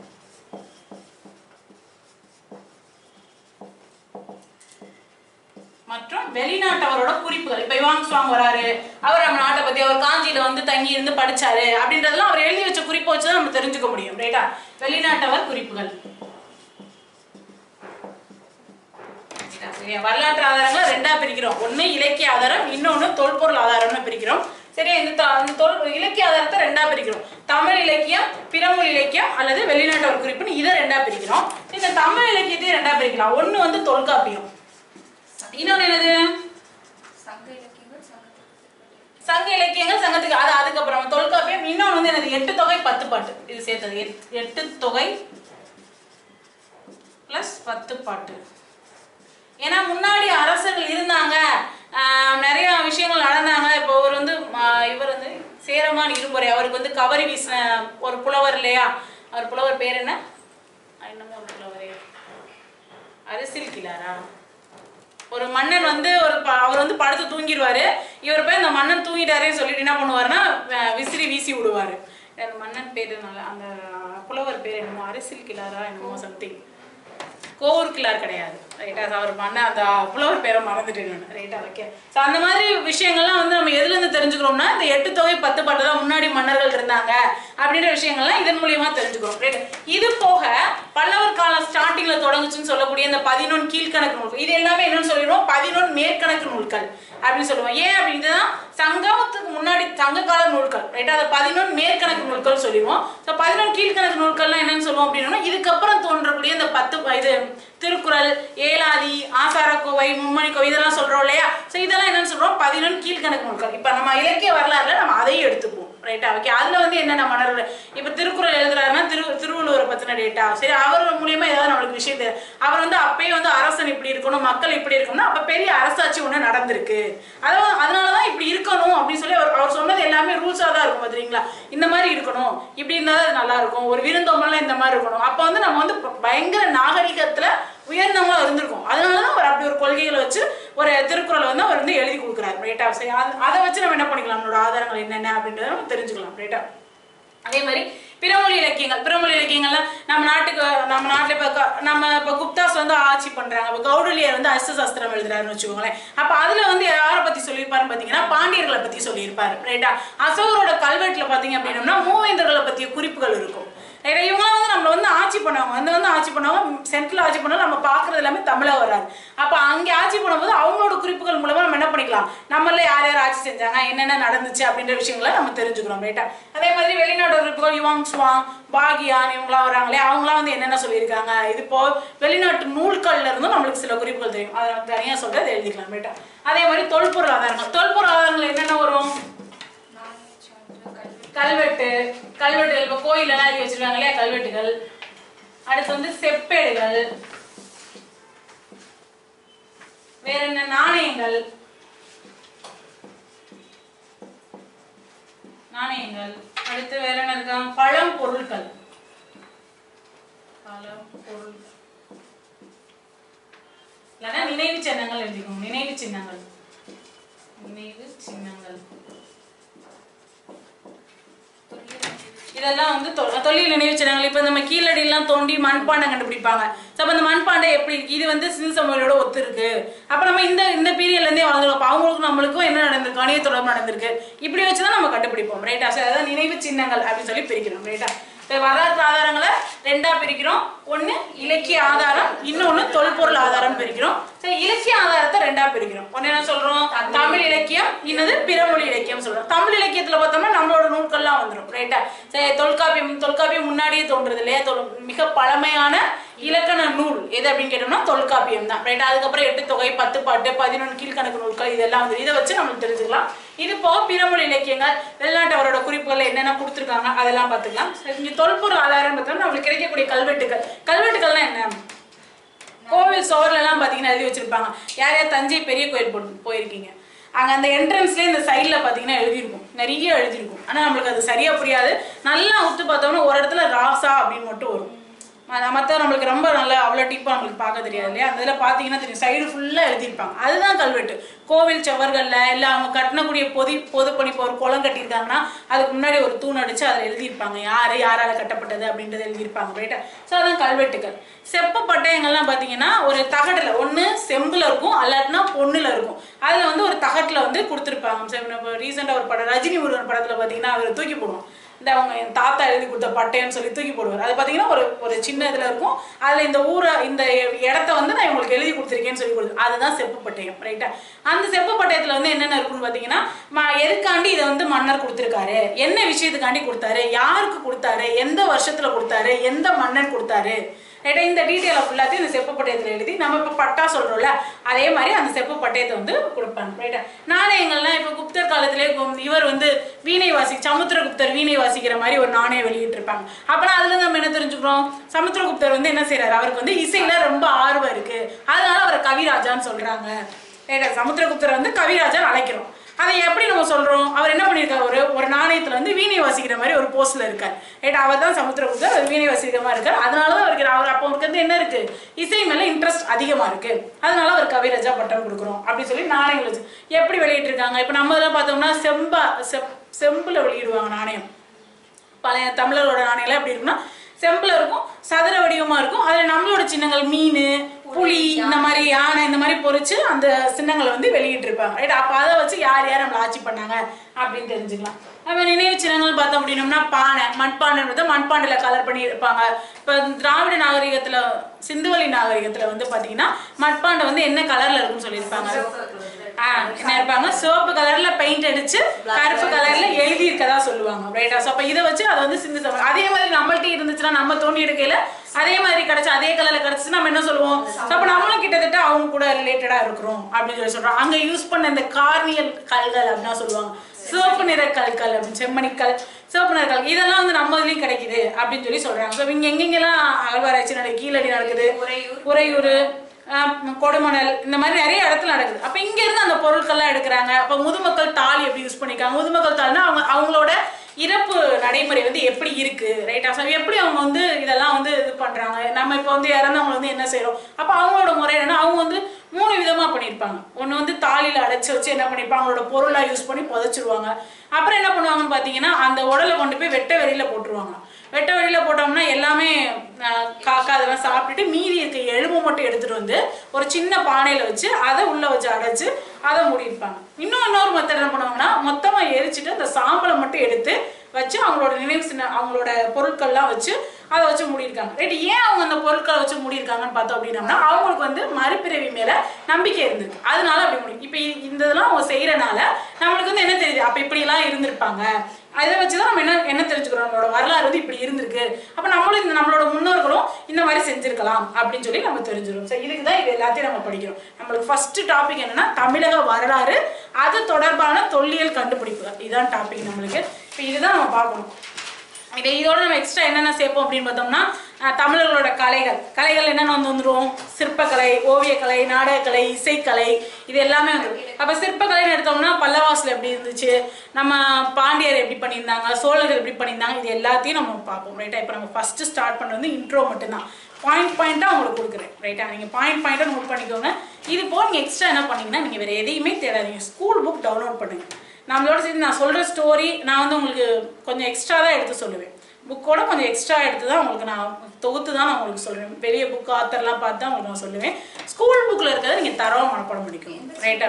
மற்றும் வெளிநாட்டவரோட குறிப்புகள் இப்ப இவாங் சுவாங் வராரு அவர் நம்ம நாட்டை பத்தி அவர் காஞ்சியில வந்து தங்கி இருந்து படிச்சாரு அப்படின்றதெல்லாம் அவர் எழுதி வச்ச குறிப்பை வச்சு தான் நம்ம தெரிஞ்சுக்க முடியும் ரைட்டா வெளிநாட்டவர் குறிப்புகள் சரியா வரலாற்று ஆதாரங்களை ரெண்டா பிரிக்கிறோம் ஒண்ணு இலக்கிய ஆதாரம் இன்னொன்னு தொல்பொருள் ஆதாரம்னு பிரிக்கிறோம் சரியா இந்த த- இந்த தொல் இலக்கிய ஆதாரத்தை ரெண்டா பிரிக்கிறோம் தமிழ் இலக்கியம் பிறமொழி இலக்கியம் அல்லது வெளிநாட்டவர் குறிப்புன்னு இதை ரெண்டா பிரிக்கிறோம் இந்த தமிழ் இலக்கியத்தையும் ரெண்டா பிரிக்கலாம் ஒண்ணு வந்து தொல்காப்பியம் இன்னொன்னு என்னது சங்க இலக்கியங்கள் சங்கத்துக்கு சங்க இலக்கியங்கள் சங்கத்துக்கு அது அதுக்கப்புறம் தொல்காப்பியம் இன்னொன்று வந்து எனது எட்டு தொகை பத்து பாட்டு இது சேர்த்தது எட்- எட்டு தொகை ப்ளஸ் பத்து பாட்டு ஏன்னா முன்னாடி அரசர்கள் இருந்தாங்க ஆஹ் நிறைய விஷயங்கள் நடந்தாங்க இப்போ அவர் வந்து ஆஹ் இவர் வந்து சேரமான் இரும்புரை அவருக்கு வந்து கவரி வீசின ஒரு புலவர் இல்லையா அவர் புலவர் பேர் என்ன ஆஹ் என்னமோ ஒரு புலவரே அரசியல் கிளாரா ஒரு மன்னன் வந்து ஒரு ப- அவர் வந்து படுத்து தூங்கிடுவாரு இவர் போய் அந்த மன்னன் தூங்கிட்டாரேன்னு சொல்லிட்டு என்ன பண்ணுவாருன்னா அஹ் விசிறி வீசி விடுவாரு அந்த மன்னன் பேரு நல்ல அந்த புலவர் பேர் என்னமோ அரசியல் கிளாரா என்னமோ சம்திங் கோவூர் கிளார் கிடையாது ரைட்டா அவர் பண்ண அந்த புலவர் பேரை மறந்துட்டேன் நான் ரைட்டா ஓகே ஸோ அந்த மாதிரி விஷயங்கள்லாம் வந்து நம்ம எதுல இருந்து தெரிஞ்சுக்கிறோம்னா இந்த எட்டு தொகை பத்து பாட்டு தான் முன்னாடி மன்னர்கள் இருந்தாங்க அப்படின்ற விஷயங்கள்லாம் இதன் மூலியமா தெரிஞ்சுக்கிறோம் ரைட் இது போக பல்லவர் காலம் ஸ்டார்டிங்ல தொடங்குச்சுன்னு சொல்லக்கூடிய இந்த பதினொன்று கீழ்கணக்கு நூல்கள் இது எல்லாமே என்னன்னு சொல்லிடுவோம் பதினொன்று மேற்கணக்கு நூல்கள் அப்படின்னு சொல்லுவோம் ஏன் அப்படின்னா சங்கத்துக்கு முன்னாடி சங்க கால நூல்கள் ரைட்டா அதை பதினொன்று மேற்கணக்கு நூல்கள் சொல்லிடுவோம் ஸோ பதினொன்று கீழ்கணக்கு நூல்கள்லாம் என்னன்னு சொல்லுவோம் அப்படின்னா இதுக்கப்புறம் தோன்றக்கூடிய இந்த பத்து இது திருக்குறள் ஏலாதி ஆசாரக்கோவை மும்மணி கோவை இதெல்லாம் சொல்றோம் இல்லையா ஸோ இதெல்லாம் என்னன்னு சொல்றோம் பதினொன்று கீழ்கணக்கு நூல்கள் இப்போ நம்ம இலக்கிய வரலாறுல நம்ம அதையும் எடுத்துப்போம் ரைட்டா ஓகே அதுல வந்து என்னென்ன மன்னர்கள் இப்போ திருக்குறள் எழுதுறாருன்னா திரு திருவள்ளுவரை பத்தின டேட்டா சரி அவர் மூலியமா ஏதாவது நம்மளுக்கு விஷயம் தெரியும் அவர் வந்து அப்பயே வந்து அரசன் இப்படி இருக்கணும் மக்கள் இப்படி இருக்கணும்னா அப்ப பெரிய அரசாட்சி ஒண்ணு நடந்திருக்கு அதாவது அதனாலதான் இப்படி இருக்கணும் அப்படின்னு சொல்லி அவர் அவர் சொன்னது எல்லாமே ரூல்ஸா தான் இருக்கும் பாத்தீங்களா இந்த மாதிரி இருக்கணும் இப்படி இருந்தா தான் அது நல்லா இருக்கும் ஒரு விருந்தோம்பலாம் இந்த மாதிரி இருக்கணும் அப்ப வந்து நம்ம வந்து ப- பயங்கர நாகரிகத்துல உயர்ந்தவங்களா இருந்திருக்கும் அதனாலதான் அவர் அப்படி ஒரு கொள்கைகளை வச்சு ஒரு திருக்குறளை வந்து அவர் வந்து எழுதி கொடுக்குறாரு ரைட்டா சரி அது- அதை வச்சு நம்ம என்ன பண்ணிக்கலாம் நம்மளோட ஆதாரங்கள் என்னென்ன அப்படின்றத நம்ம தெரிஞ்சுக்கலாம் ரைட்டா அதே மாதிரி பிறமொழி இலக்கியங்கள் பிறமொழி இலக்கியங்கள்லாம் நம்ம நாட்டுக்கு நம்ம நாட்டில் இப்போ க- நம்ம இப்போ குப்தாஸ் வந்து ஆட்சி பண்றாங்க இப்போ கௌடலியர் வந்து அஸ்த சாஸ்திரம் எழுதுறாருன்னு வச்சுக்கோங்களேன் அப்போ அதுல வந்து யாரை பத்தி சொல்லியிருப்பாருன்னு பார்த்தீங்கன்னா பாண்டியர்களை பத்தி சொல்லியிருப்பாரு ரைட்டா அசோகரோட கல்வெட்டுல பார்த்தீங்க அப்படின்னம்னா மூவேந்தர்களை பற்றிய குறிப்புகள் இருக்கும் ரைட்டா இவங்களாம் வந்து நம்மள வந்து ஆட்சி பண்ணவங்க வந்து வந்து ஆட்சி பண்ணவங்க சென்ட்ரல் ஆட்சி பண்ணவங்க நம்ம பார்க்கறது எல்லாமே தமிழா வராது அப்போ அங்கே ஆட்சி பண்ணும்போது அவங்களோட குறிப்புகள் மூலமா நம்ம என்ன பண்ணிக்கலாம் நம்மள யார் யார் ஆட்சி செஞ்சாங்க என்னென்ன நடந்துச்சு அப்படின்ற விஷயங்களை நம்ம தெரிஞ்சுக்கிறோம் ரைட்டா அதே மாதிரி வெளிநாட்டு குறிப்புகள் யுவாங் சுவாங் பாகியான் இவங்களாம் வராங்களே அவங்களாம் வந்து என்னென்ன சொல்லியிருக்காங்க இது இப்போ வெளிநாட்டு நூல்கள்ல இருந்தும் நம்மளுக்கு சில குறிப்புகள் தெரியும் அதை நம்ம தனியாக சொல்றது எழுதிக்கலாம் ரைட்டா அதே மாதிரி தொல்பொருள் ஆதாரங்கள் தொல்பொருள் ஆதாரங்கள் என்னென்ன வரும் நாணய சான்று கல்வி கல்வெட்டு கல்வெட்டுகள் இப்போ கோயிலெல்லாம் எழுதி வச்சிருக்காங்க இல்லையா கல்வெட்டுகள் அடுத்து வந்து செப்பேடுகள் வேற என்ன நாணயங்கள் நாணயங்கள் அடுத்து வேற என்ன இருக்கா பழம் பொருட்கள் பழம் பொருள் இல்லைன்னா நினைவு சின்னங்கள் எழுதிக்கோங்க நினைவு சின்னங்கள் நினைவு சின்னங்கள் இதெல்லாம் வந்து தொ- தொழில் நினைவு சின்னங்கள் இப்போ நம்ம கீழடியெல்லாம் தோண்டி மண்பாண்டம் கண்டுபிடிப்பாங்க ஸோ அப்போ அந்த மண்பாண்டம் எப்படி இருக்கு இது வந்து சிந்து சமவெளியோட ஒத்து இருக்கு அப்போ நம்ம இந்த இந்த பீரியட்ல இருந்தே வாழ்ந்துருக்கோம் அப்போ அவங்களுக்கும் நம்மளுக்கும் என்ன நடந்திருக்கு அணிய தொடர்பு நடந்திருக்கு இப்படி வச்சு தான் நம்ம கண்டுபிடிப்போம் ரைட்டா சார் அதாவது நினைவு சின்னங்கள் அப்படின்னு சொல்லி பிரிக்கிறோம் ரைட்டா இப்போ வரலாற்று ஆதாரங்களை ரெண்டா பிரிக்கிறோம் ஒன்று இலக்கிய ஆதாரம் இன்னொன்று தொல்பொருள் ஆதாரம் பிரிக்கிறோம் சரி இலக்கிய ஆதாரத்தை ரெண்டா பிரிக்கிறோம் ஒன்று என்ன சொல்றோம் தமிழ் இலக்கியம் இன்னது பிறமொழி இலக்கியம் சொல்றோம் தமிழ் இலக்கியத்துல பார்த்தோம்னா நம்மளோட நூல்கள்லாம் வந்துடும் ரைட்டா சரி தொல்காப்பியம் தொல்காப்பியம் முன்னாடியே தோன்றது இல்லையா தொல் மிக பழமையான இலக்கண நூல் எது அப்படின்னு கேட்டோம்னா தொல்காப்பியம் தான் ரைட்டா அதுக்கப்புறம் எட்டு தொகை பத்து பாட்டு பதினொன்று கீழ்கணக்கு நூல்கள் இதெல்லாம் வந்து இதை வச்சு நம்ம தெரிஞ்சுக்கலாம் இது போக பிறமொழி இலக்கியங்கள் வெளிநாட்டவரோட குறிப்புகள் என்னென்ன கொடுத்துருக்காங்க அதெல்லாம் பார்த்துக்கலாம் சரி, இங்க தொல்பொருள் ஆதாரம் பார்த்தோம்னா நம்மளுக்கு கிடைக்கக்கூடிய கல்வெட்டுகள் கல்வெட்டுகள்னா என்ன கோவில் சுவர்ல எல்லாம் பாத்தீங்கன்னா எழுதி வச்சிருப்பாங்க யார் யார் தஞ்சை பெரிய கோயில் போ- போயிருக்கீங்க அங்க அந்த என்ட்ரன்ஸ்ல இந்த சைடுல பாத்தீங்கன்னா எழுதியிருக்கும் நிறைய எழுதியிருக்கும் ஆனா நம்மளுக்கு அது சரியா புரியாது நல்லா உத்து பார்த்தோம்னா ஒரு இடத்துல ராசா அப்படின்னு மட்டும் வரும் மற்ற நம்மளுக்கு ரொம்ப நல்லா அவ்வளோ டீப்பாக நம்மளுக்கு பார்க்க தெரியாது இல்லையா அந்த இதில் பார்த்தீங்கன்னா தெரியும் சைடு ஃபுல்லாக எழுதியிருப்பாங்க அதுதான் கல்வெட்டு கோவில் சுவர்களில் இல்லை அவங்க கட்டணக்கூடிய பொதி பொதுப்பணி இப்போ ஒரு குளம் கட்டியிருக்காங்கன்னா அதுக்கு முன்னாடி ஒரு தூண் அடிச்சு அதில் எழுதியிருப்பாங்க யார் யாரால கட்டப்பட்டது அப்படின்றத எழுதியிருப்பாங்க ரைட்டா ஸோ அதான் கல்வெட்டுகள் செப்ப பட்டயங்கள்லாம் பார்த்தீங்கன்னா ஒரு தகடில் ஒன்று செம்புல இருக்கும் அல்லாட்டினா பொண்ணுல இருக்கும் அதில் வந்து ஒரு தகட்டில் வந்து கொடுத்துருப்பாங்க இப்போ ரீசெண்டாக ஒரு படம் ரஜினி முருகன் படத்தில் பார்த்தீங்கன்னா அவர் தூக்கி போடுவோம் இந்த அவங்க என் தாத்தா எழுதி கொடுத்த பட்டயம்னு சொல்லி தூக்கி போடுவார் அது பார்த்தீங்கன்னா ஒரு ஒரு சின்ன இதில் இருக்கும் அதில் இந்த ஊரை இந்த இடத்த வந்து நான் உங்களுக்கு எழுதி கொடுத்துருக்கேன்னு சொல்லி கொடுத்து அதுதான் செப்பு பட்டயம் ரைட்டா அந்த செப்பு பட்டயத்தில் வந்து என்னென்ன இருக்குன்னு பார்த்தீங்கன்னா ம- எதுக்காண்டி இதை வந்து மன்னர் கொடுத்துருக்காரு என்ன விஷயத்துக்காண்டி கொடுத்தாரு யாருக்கு கொடுத்தாரு எந்த வருஷத்தில் கொடுத்தாரு எந்த மன்னன் கொடுத்தாரு ரைட்டா இந்த டீட்டெயிலை ஃபுல்லாத்தையும் இந்த செப்பு பட்டயத்தில் எழுதி நம்ம இப்போ பட்டா சொல்கிறோம்ல அதே மாதிரி அந்த செப்பு பட்டயத்தை வந்து கொடுப்பாங்க ரைட்டா நாணயங்கள்லாம் இப்போ குப்தர் காலத்திலே கு- இவர் வந்து வீணை வாசி சமுத்திரகுப்தர் வீணை வாசிக்கிற மாதிரி ஒரு நாணயம் வெளியிட்டிருப்பாங்க அப்போனா அதுல இருந்து நம்ம என்ன தெரிஞ்சுக்கிறோம் சமுத்திரகுப்தர் வந்து என்ன செய்றாரு அவருக்கு வந்து இசையில ரொம்ப ஆர்வம் இருக்கு அதனால அவரை கவிராஜான்னு சொல்றாங்க ரைட்டா சமுத்திரகுப்தர் வந்து கவிராஜான்னு அழைக்கிறோம் அதை எப்படி நம்ம சொல்றோம் அவர் என்ன பண்ணியிருக்காரு ஒரு ஒரு நாணயத்துல வந்து வீணை வாசிக்கிற மாதிரி ஒரு போஸ்ட்ல இருக்கார் ரைட் அவர் தான் சமுத்திரகுப்தர் அவர் வீணை வாசிக்கிற மாதிரி இருக்கார் அதனால தான் அவருக்கு அவர் அப்போ அவருக்கு வந்து என்ன இருக்கு இசை மேல இன்ட்ரெஸ்ட் அதிகமா இருக்கு அதனால அவர் கவிராஜா பட்டம் கொடுக்குறோம் அப்படி சொல்லி நாணயங்கள் வச்சு எப்படி வெளியிட்டிருக்காங்க இப்போ நம்ம இதெல்லாம் பார்த்தோம்னா செம்பா செப் செம்புல வெளியிடுவாங்க நாணயம் பழைய தமிழரோட நாணயம்லாம் எப்படி இருக்கும்னா செம்பில் இருக்கும் சதுர வடிவமா இருக்கும் அதில் நம்மளோட சின்னங்கள் மீன் புலி இந்த மாதிரி யானை இந்த மாதிரி பொறிச்சு அந்த சின்னங்களை வந்து வெளியிட்டிருப்பாங்க ரைட் அப்போ அதை வச்சு யார் யார் நம்மளை ஆட்சி பண்ணாங்க அப்படின்னு தெரிஞ்சுக்கலாம் நம்ம நினைவு சின்னங்கள் பார்த்தோம் அப்படின்னோம்னா பானை மண்பானைன்றத மண்பானையில் கலர் பண்ணி இருப்பாங்க இப்போ திராவிட நாகரிகத்தில் சிந்துவெளி நாகரிகத்தில் வந்து பார்த்தீங்கன்னா மண்பாண்டை வந்து என்ன கலரில் இருக்குன்னு சொல்லியிருப்பாங்க ஆ, என்ன இருப்பாங்க சிவப்பு கலர்ல பெயிண்ட் அடிச்சு கருப்பு கலர்ல எழுதி இருக்கதா சொல்லுவாங்க ரைட்டா ஸோ அப்போ இதை வச்சு அதை வந்து சிந்து சம அதே மாதிரி நம்மள்ட்ட இருந்துச்சுன்னா நம்ம தோண்டி எடுக்கையில அதே மாதிரி கிடைச்சு அதே கலர்ல கிடைச்சு நம்ம என்ன சொல்லுவோம் ஸோ அப்போ நம்மளும் கிட்டத்தட்ட அவங்க கூட ரிலேட்டடா இருக்கிறோம் அப்படின்னு சொல்லி சொல்றோம் அங்க யூஸ் பண்ண இந்த கார்னியல் கல்கள் அப்படின்னா சொல்லுவாங்க சிவப்பு நிற கற்கள் அப்படின்னு செம்மணிக்கல் சிவப்பு நிற கல் இதெல்லாம் வந்து நம்ம இதுலயும் கிடைக்குது அப்படின்னு சொல்லி சொல்றாங்க ஸோ இங்க எங்கெங்கெல்லாம் அகழ்வாராய்ச்சி நடக்குது கீழடி நடக்குது உறையூர் ஆஹ் கொடுமணல் இந்த மாதிரி நிறைய இடத்துல நடக்குது அப்ப இங்க இருந்து அந்த பொருட்கள்லாம் எடுக்கிறாங்க அப்ப முதுமக்கள் தாலி எப்படி யூஸ் பண்ணிருக்காங்க முதுமக்கள் தாலினா அவங்க அவங்களோட இறப்பு நடைமுறை வந்து எப்படி இருக்கு ரைட்டா ஸோ எப்படி அவங்க வந்து இதெல்லாம் வந்து இது பண்றாங்க நம்ம இப்போ வந்து இறந்தவங்க வந்து என்ன செய்றோம் அப்போ அவங்களோட முறை என்னன்னா அவங்க வந்து மூணு விதமா பண்ணியிருப்பாங்க ஒன்று வந்து தாலியில் அடைச்சி வச்சு என்ன பண்ணியிருப்பாங்க அவங்களோட பொருளாக யூஸ் பண்ணி புதைச்சிருவாங்க அப்புறம் என்ன பண்ணுவாங்கன்னு பார்த்தீங்கன்னா அந்த உடலை கொண்டு போய் வெட்ட வெளியில போட்டுருவாங்க வெட்ட வெளியில போட்டோம்னா எல்லாமே அஹ், காக்கா அதெல்லாம் சாப்பிட்டுட்டு மீதி இருக்க எலும்பு மட்டும் எடுத்துட்டு வந்து ஒரு சின்ன பானையில வச்சு அதை உள்ள வச்சு அடைச்சு அதை மூடியிருப்பாங்க இன்னும் இன்னொரு மெத்தட் என்ன பண்ணுவாங்கன்னா மொத்தமா எரிச்சிட்டு அந்த சாம்பலை மட்டும் எடுத்து வச்சு அவங்களோட நினைவு சின்ன அவங்களோட பொருட்கள்லாம் வச்சு அதை வச்சு மூடியிருக்காங்க ரைட் ஏன் அவங்க அந்த பொருட்களை வச்சு மூடியிருக்காங்கன்னு பார்த்தோம் அப்படின்னம்னா அவங்களுக்கு வந்து மறுபிறவி மேல நம்பிக்கை இருந்திருக்கு அதனால அப்படி முடியும் இப்போ இந்த இதெல்லாம் அவங்க செய்யறனால நம்மளுக்கு வந்து என்ன தெரியுது அப்ப இப்படி எல்லாம் இருந்திருப்பாங்க அதை வச்சுதான் நம்ம என்ன என்ன தெரிஞ்சுக்கிறோம் நம்மளோட வரலாறு வந்து இப்படி இருந்திருக்கு அப்ப நம்மளும் இந்த நம்மளோட முன்னோர்களும் இந்த மாதிரி செஞ்சிருக்கலாம் அப்படின்னு சொல்லி நம்ம தெரிஞ்சிடும் ஸோ இதுக்கு தான் இது எல்லாத்தையும் நம்ம படிக்கிறோம் நம்மளுக்கு ஃபர்ஸ்ட் டாபிக் என்னன்னா தமிழக வரலாறு அது தொடர்பான தொல்லியல் கண்டுபிடிப்புகள் இதுதான் டாபிக் நம்மளுக்கு இப்போ இதுதான் நம்ம பார்க்கணும் இதை இதோட நம்ம எக்ஸ்ட்ரா என்னென்ன சேர்ப்போம் அப்படின்னு பார்த்தோம்னா அஹ், தமிழர்களோட கலைகள் கலைகள் என்னென்ன வந்து வந்துரும் சிற்பக்கலை ஓவியக்கலை நாடகக்கலை இசைக்கலை இது எல்லாமே வந்துடும் அப்போ சிற்பக்கலைன்னு எடுத்தோம்னா பல்லவாசில் எப்படி இருந்துச்சு நம்ம பாண்டியர் எப்படி பண்ணியிருந்தாங்க சோழர்கள் எப்படி பண்ணியிருந்தாங்க இது எல்லாத்தையும் நம்ம பார்ப்போம் ரைட்டா இப்போ நம்ம ஃபர்ஸ்ட் ஸ்டார்ட் பண்ணுறது வந்து இன்ட்ரோ மட்டும்தான் பாயிண்ட் பாயிண்ட்டாக உங்களுக்கு கொடுக்குறேன் ரைட்டா நீங்கள் பாயிண்ட் பாயிண்ட்டாக நோட் பண்ணிக்கோங்க இது போக நீங்கள் எக்ஸ்ட்ரா என்ன பண்ணீங்கன்னா நீங்கள் வேறு எதையுமே தேடாதீங்க ஸ்கூல் புக் டவுன்லோட் பண்ணுங்க நம்மளோட சேர்த்து நான் சொல்கிற ஸ்டோரி நான் வந்து உங்களுக்கு கொஞ்சம் எக்ஸ்ட்ரா தான் எடுத்து சொல்லுவேன் புக்கோட கொஞ்சம் எக்ஸ்ட்ரா எடுத்து தான் உங்களுக்கு நான் தொகுத்து தான் நான் உங்களுக்கு சொல்லுவேன் பெரிய புக் ஆத்தர்லாம் பார்த்து தான் உங்களுக்கு நான் சொல்லுவேன் ஸ்கூல் புக்கில் இருக்கிறத நீங்கள் தரவா மனப்பாடம் பண்ணிக்கணும் ரைட்டா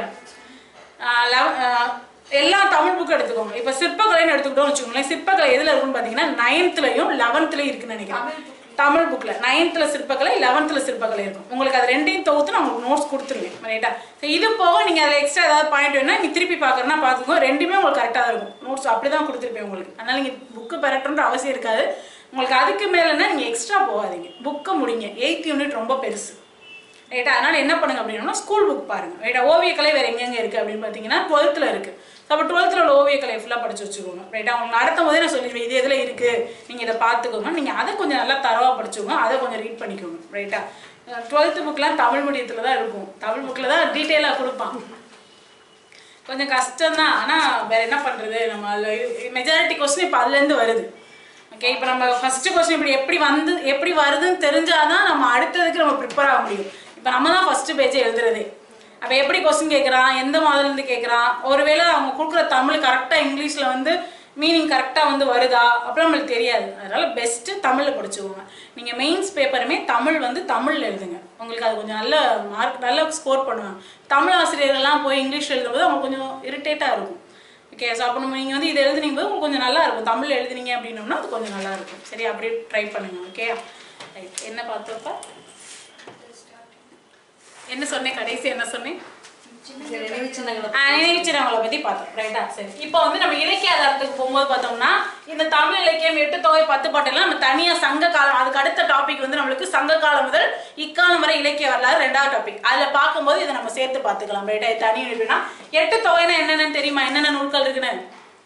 எல்லா தமிழ் புக்கும் எடுத்துக்கோங்க இப்போ சிற்பக்கலைன்னு எடுத்துக்கிட்டோம்னு வச்சுக்கோங்களேன் சிற்பக்கலை எதில் இருக்குன்னு பார்த்தீங்கன்னா நைன்த்லையும் லெவன்த்லையும் இருக்குன்னு நினைக்கிறேன் தமிழ் புக்கில் நைன்த்தில் சிற்பக்கலை லெவன்த்தில் சிற்பக்கலை இருக்கும் உங்களுக்கு அது ரெண்டையும் தொகுத்து நான் உங்களுக்கு நோட்ஸ் கொடுத்துருவேன் ரைட்டா ஸோ இது போக நீங்கள் அதில் எக்ஸ்ட்ரா ஏதாவது பாயிண்ட் வேணா நீ திருப்பி பார்க்குறேன்னா பார்த்துக்கோ ரெண்டுமே உங்களுக்கு கரெக்டாக தான் இருக்கும் நோட்ஸ் அப்படி தான் கொடுத்துருப்பேன் உங்களுக்கு அதனால் நீங்கள் புக்கு பெறட்டுன்ற அவசியம் இருக்காது உங்களுக்கு அதுக்கு மேலேன்னா நீங்கள் எக்ஸ்ட்ரா போகாதீங்க புக்கை முடிங்க எயித் யூனிட் ரொம்ப பெருசு ரைட்டா அதனால என்ன பண்ணுங்க அப்படின்னா ஸ்கூல் புக் பாருங்க ரைட்டா ஓவியக்கலை வேற எங்கெங்க இருக்கு அப்படின்னு பார்த்தீங்கன்னா டுவெல்த்தில் இருக்கு அப்போ டுவெல்த்தில் உள்ள ஓவியக்கலை ஃபுல்லாக படிச்சு வச்சுக்கோங்க ரைட்டா உங்களுக்கு நடத்த போதே நான் சொல்லிடுவேன் இது எதில் இருக்கு நீங்கள் இதை பார்த்துக்கோங்க நீங்கள் அதை கொஞ்சம் நல்லா தரவாக படிச்சுக்கோங்க அதை கொஞ்சம் ரீட் பண்ணிக்கோங்க ரைட்டா டுவெல்த்து புக்லாம் தமிழ் மீடியத்தில் தான் இருக்கும் தமிழ் புக்கில் தான் டீட்டெயிலாக கொடுப்பான் கொஞ்சம் கஷ்டம்தான் ஆனால் வேற என்ன பண்ணுறது நம்ம அதில் மெஜாரிட்டி கொஸ்டின் இப்போ அதுலேருந்து வருது ஓகே இப்போ நம்ம ஃபர்ஸ்ட் கொஸ்டின் இப்படி எப்படி வந்து எப்படி வருதுன்னு தெரிஞ்சாதான் நம்ம அடுத்ததுக்கு நம்ம ப்ரிப்பேர் ஆக முடியும் இப்போ நம்ம தான் ஃபர்ஸ்ட் பேஜை எழுதுறதே அப்போ எப்படி கொஸ்டின் கேட்குறான் எந்த மாதிரிலேருந்து கேட்குறான் ஒருவேளை அவங்க கொடுக்குற தமிழ் கரெக்டாக இங்கிலீஷில் வந்து மீனிங் கரெக்டாக வந்து வருதா அப்புறம் நம்மளுக்கு தெரியாது அதனால பெஸ்ட்டு தமிழில் படிச்சுக்கோங்க நீங்கள் மெயின்ஸ் பேப்பருமே தமிழ் வந்து தமிழில் எழுதுங்க உங்களுக்கு அது கொஞ்சம் நல்ல மார்க் நல்லா ஸ்கோர் பண்ணுவாங்க தமிழ் ஆசிரியர்கள்லாம் போய் இங்கிலீஷ் எழுதும்போது அவங்களுக்கு கொஞ்சம் இரிட்டேட்டாக இருக்கும் ஓகே ஸோ அப்போ நம்ம நீங்கள் வந்து இது எழுதுனீங்க போது உங்களுக்கு கொஞ்சம் நல்லா இருக்கும் தமிழ் எழுதுனீங்க அப்படின்னோம்னா அது கொஞ்சம் நல்லா இருக்கும் சரி அப்படியே ட்ரை பண்ணுங்க ஓகே ரைட் என்ன பார்த்தப்ப என்ன சொன்னேன் கடைசி என்ன சொன்னேன் ஆ, நினைவுச்சின்னங்களை பத்தி பார்த்தோம் ரைட்டா சரி இப்போ வந்து நம்ம இலக்கிய ஆதாரத்துக்கு போகும்போது பார்த்தோம்னா இந்த தமிழ் இலக்கியம் எட்டு தொகை பத்து பாட்டெல்லாம் நம்ம தனியா சங்க காலம் அதுக்கு அடுத்த டாபிக் வந்து நம்மளுக்கு சங்க காலம் முதல் இக்காலம் வரை இலக்கிய வரலாறு ரெண்டாவது டாபிக் அதுல பார்க்கும்போது இதை நம்ம சேர்த்து பார்த்துக்கலாம் ரைட்டா இது தனி எப்படின்னா எட்டு தொகைனா என்னென்னு தெரியுமா என்னென்ன நூல்கள் இருக்குன்னு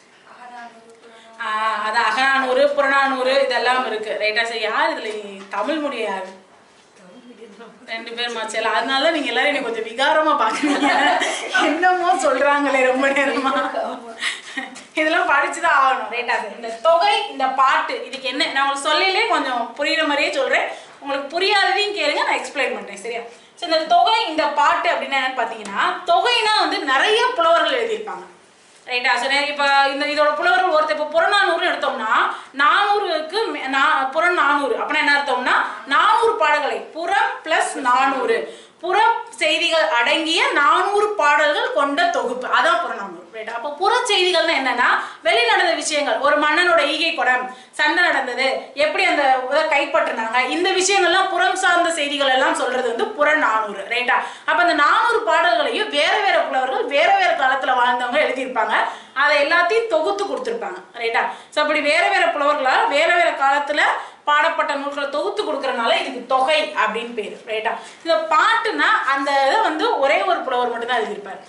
ஆஹ் அது அகநானூறு புறநானூறு இதெல்லாம் இருக்கு ரைட்டா சரி யார் இதுல தமிழ் மொழி யாரு ரெண்டு பேர் மாச்சல அதனால நீங்க எல்லாரும் என்னை கொஞ்சம் விகாரமா பாக்குறீங்க என்னமோ சொல்றாங்களே ரொம்ப நேரமா இதெல்லாம் படிச்சுதான் ஆகணும் ரைட்டா இந்த தொகை இந்த பாட்டு இதுக்கு என்ன நான் உங்களுக்கு சொல்லலே கொஞ்சம் புரியுற மாதிரியே சொல்றேன் உங்களுக்கு புரியாததையும் கேளுங்க நான் எக்ஸ்பிளைன் பண்றேன் சரியா ஸோ இந்த தொகை இந்த பாட்டு அப்படின்னா என்னன்னு பார்த்தீங்கன்னா தொகைனா வந்து நிறைய புலவர்கள் எழுதியிருப்பாங்க ரைட்டா சரி இப்போ இந்த இதோட புலவர்கள் ஒருத்தர் இப்போ புறநானூறு எடுத்தோம்னா நானூறுக்கு மே- நா- புறம் நானூறு அப்படின்னா என்ன அர்த்தம்னா நானூறு பாடல்களை புறம் பிளஸ் நானூறு புற செய்திகள் அடங்கிய நானூறு பாடல்கள் கொண்ட தொகுப்பு அதான் புறநானூறு ரைட் அப்போ புற செய்திகள்னா என்னன்னா வெளி நடந்த விஷயங்கள் ஒரு மன்னனோட ஈகை குடம் சண்டை நடந்தது எப்படி அந்த இதை கைப்பற்றினாங்க இந்த விஷயங்கள்லாம் புறம் சார்ந்த செய்திகள் எல்லாம் சொல்றது வந்து புறநானூறு ரைட்டா அப்ப அந்த நானூறு பாடல்களையும் வேற வேற புலவர்கள் வேற வேற காலத்துல வாழ்ந்தவங்க எழுதியிருப்பாங்க அதை எல்லாத்தையும் தொகுத்து கொடுத்துருப்பாங்க ரைட்டா ஸோ அப்படி வேற வேற புலவர்களால் வேற வேற காலத்துல பாடப்பட்ட நூல்களை தொகுத்து கொடுக்கறனால இதுக்கு தொகை அப்படின்னு பேரு ரைட்டா இந்த பாட்டுனா அந்த இதை வந்து ஒரே ஒரு புலவர் மட்டும்தான் எழுதியிருப்பார்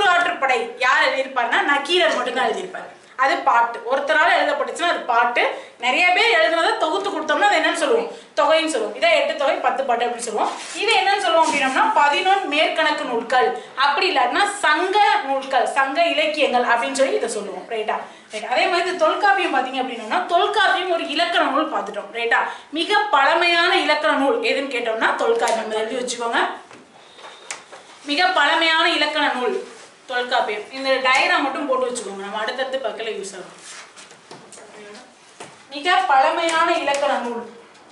திருமுருகாற்றுப்படை யார் எழுதியிருப்பாருன்னா நக்கீரர் மட்டும்தான் எழுதியிருப்பார் அது பாட்டு ஒருத்தரால எழுதப்பட்டுச்சுன்னா அது பாட்டு நிறைய பேர் எழுதுனதை தொகுத்து கொடுத்தோம்னா அது என்னன்னு சொல்லுவோம் தொகைன்னு சொல்லுவோம் இதை எட்டு தொகை பத்து பாட்டு அப்படின்னு சொல்லுவோம் இது என்னன்னு சொல்லுவோம் அப்படின்னம்னா பதினொன்று மேற்கணக்கு நூல்கள் அப்படி இல்லாட்டினா சங்க நூல்கள் சங்க இலக்கியங்கள் அப்படின்னு சொல்லி இதை சொல்லுவோம் ரைட்டா ரைட் அதே மாதிரி இந்த தொல்காப்பியம் பார்த்தீங்க அப்படின்னோம்னா தொல்காப்பியம் ஒரு இலக்கண நூல் பார்த்துட்டோம் ரைட்டா மிக பழமையான இலக்கண நூல் எதுன்னு கேட்டோம்னா தொல்காப்பியம் இதை எழுதி வச்சுக்கோங்க மிக பழமையான இலக்கண நூல் தொல்காப்பியம் இந்த டயக்ராம் மட்டும் போட்டு வச்சுக்கோங்க நம்ம அடுத்தடுத்து பக்கத்தில் யூஸ் ஆகும் மிக பழமையான இலக்கண நூல்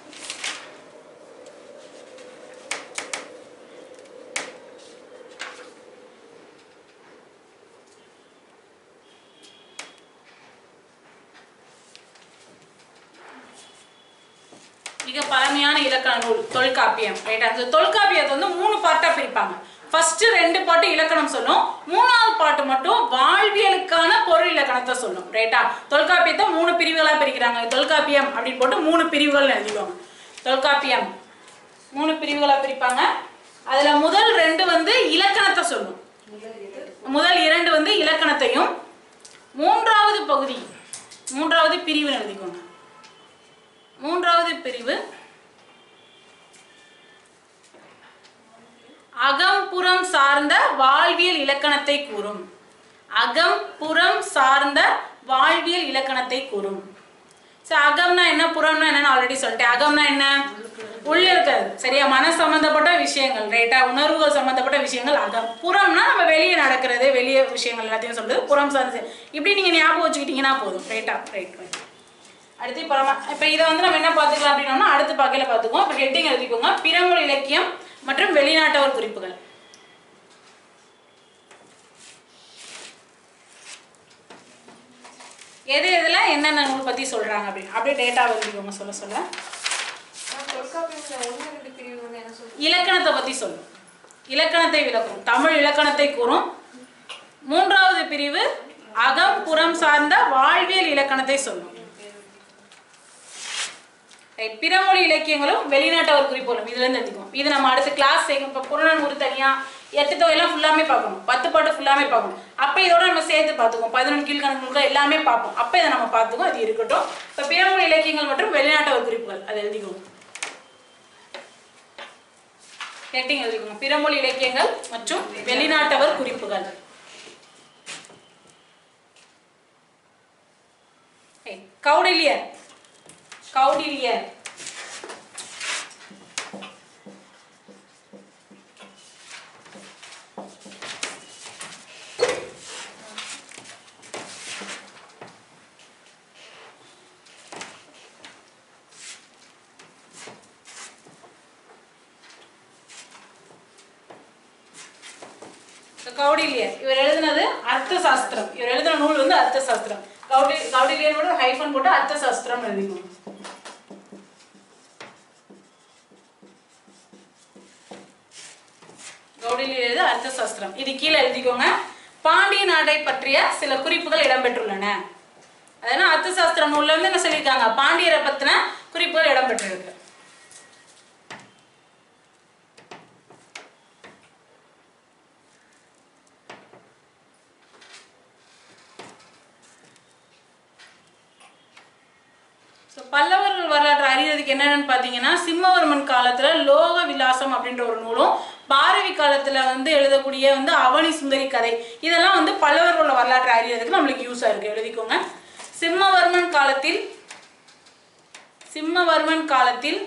மிக பழமையான இலக்கண நூல் தொல்காப்பியம் ரைட்டா அந்த தொல்காப்பியத்தை வந்து மூணு பார்ட்டா பிரிப்பாங்க ஃபர்ஸ்ட் ரெண்டு பாட்டு இலக்கணம் சொல்லும் மூணாவது பாட்டு மட்டும் வாழ்வியலுக்கான பொருள் இலக்கணத்தை சொல்லும் ரைட்டா தொல்காப்பியத்தை மூணு பிரிவுகளா பிரிக்கிறாங்க தொல்காப்பியம் அப்படின்னு போட்டு மூணு பிரிவுகள் எழுதிக்கோங்க தொல்காப்பியம் மூணு பிரிவுகளா பிரிப்பாங்க அதுல முதல் ரெண்டு வந்து இலக்கணத்தை சொல்லும் முதல் இரண்டு வந்து இலக்கணத்தையும் மூன்றாவது பகுதி மூன்றாவது பிரிவு எழுதிக்கோங்க மூன்றாவது பிரிவு அகம் புறம் சார்ந்த வாழ்வியல் இலக்கணத்தை கூறும் அகம் புறம் சார்ந்த வாழ்வியல் இலக்கணத்தை கூறும் சரி அகம்னா என்ன புறம்னா என்னன்னு ஆல்ரெடி சொல்லிட்டேன் அகம்னா என்ன உள்ள இருக்கிறது சரியா மன சம்பந்தப்பட்ட விஷயங்கள் ரைட்டா உணர்வுகள் சம்பந்தப்பட்ட விஷயங்கள் அகம் புறம்னா நம்ம வெளியே நடக்கிறது வெளியே விஷயங்கள் எல்லாத்தையும் சொல்றது புறம் சார்ந்து இப்படி நீங்க ஞாபகம் வச்சுக்கிட்டீங்கன்னா போதும் ரைட்டா ரைட் ரைட் அடுத்து இப்போ நம்ம இப்போ இதை வந்து நம்ம என்ன பார்த்துக்கலாம் அப்படின்னோம்னா அடுத்து பார்க்கல பார்த்துக்குவோம் இப்போ ஹெட்டிங் எழுதிக்கோங்க பிறமொழி இலக்கியம் மற்றும் வெளிநாட்டவர் குறிப்புகள் எது எதுல என்னென்ன நூல் பத்தி சொல்றாங்க அப்படின்னு அப்படியே டேட்டா எழுதிக்கோங்க சொல்ல சொல்ல நான் தொல்காப்பியத்துல ஒண்ணு ரெண்டு பிரிவு வந்து என்ன சொல்றேன் இலக்கணத்தை பத்தி சொல்லும் இலக்கணத்தை விளக்கும் தமிழ் இலக்கணத்தை கூறும் மூன்றாவது பிரிவு அகம் புறம் சார்ந்த வாழ்வியல் இலக்கணத்தை சொல்லும் Right. பிறமொழி இலக்கியங்களும் வெளிநாட்டவர் குறிப்புகளும் இதுல இருந்து எடுத்துக்குவோம் இது நம்ம அடுத்த கிளாஸ் சேர்க்கும் இப்போ புறநானூறு தனியா எட்டு தொகையெல்லாம் ஃபுல்லாமே பார்க்கணும் பத்து பாட்டு ஃபுல்லாமே பார்க்கணும் அப்போ இதோட நம்ம சேர்த்து பார்த்துக்குவோம் பதினொன்று கீழ்கணக்கு நூல்கள் எல்லாமே பார்ப்போம் அப்போ இதை நம்ம பார்த்துக்குவோம் அது இருக்கட்டும் இப்போ பிறமொழி இலக்கியங்கள் மற்றும் வெளிநாட்டவர் குறிப்புகள் அதை எழுதிக்குவோம் ஹெட்டிங் எழுதிக்கோங்க பிறமொழி இலக்கியங்கள் மற்றும் வெளிநாட்டவர் குறிப்புகள் Right. கௌடில்யர் கௌடில்யர் இந்த கௌடில்யர் இவர் எழுதினது அர்த்த சாஸ்திரம் இவர் எழுதின நூல் வந்து அர்த்த சாஸ்திரம் கௌடி கௌடில்யரோட ஹைஃபன் போட்டு அர்த்த சாஸ்திரம் எழுதிக்கணும் கௌடில்யர் எழுது அர்த்த சாஸ்திரம் இது கீழே எழுதிக்கோங்க பாண்டிய நாட்டை பற்றிய சில குறிப்புகள் இடம்பெற்றுள்ளன அதனால அர்த்த சாஸ்திரம் நூல்ல வந்து என்ன சொல்லியிருக்காங்க பாண்டியரை பத்தின குறிப்புகள் இடம்பெற்றிருக்கு ஸோ பல்லவர்கள் வரலாற்று அறியறதுக்கு என்னென்னு பார்த்தீங்கன்னா சிம்மவர்மன் காலத்துல லோக விலாசம் அப்படின்ற ஒரு நூலும் பாரவி காலத்துல வந்து எழுதக்கூடிய வந்து அவனி சுந்தரி கதை இதெல்லாம் வந்து பல்லவர்களோட வரலாற்று அறியறதுக்கு நம்மளுக்கு யூஸாக இருக்கு எழுதிக்கோங்க சிம்மவர்மன் காலத்தில் சிம்மவர்மன் காலத்தில்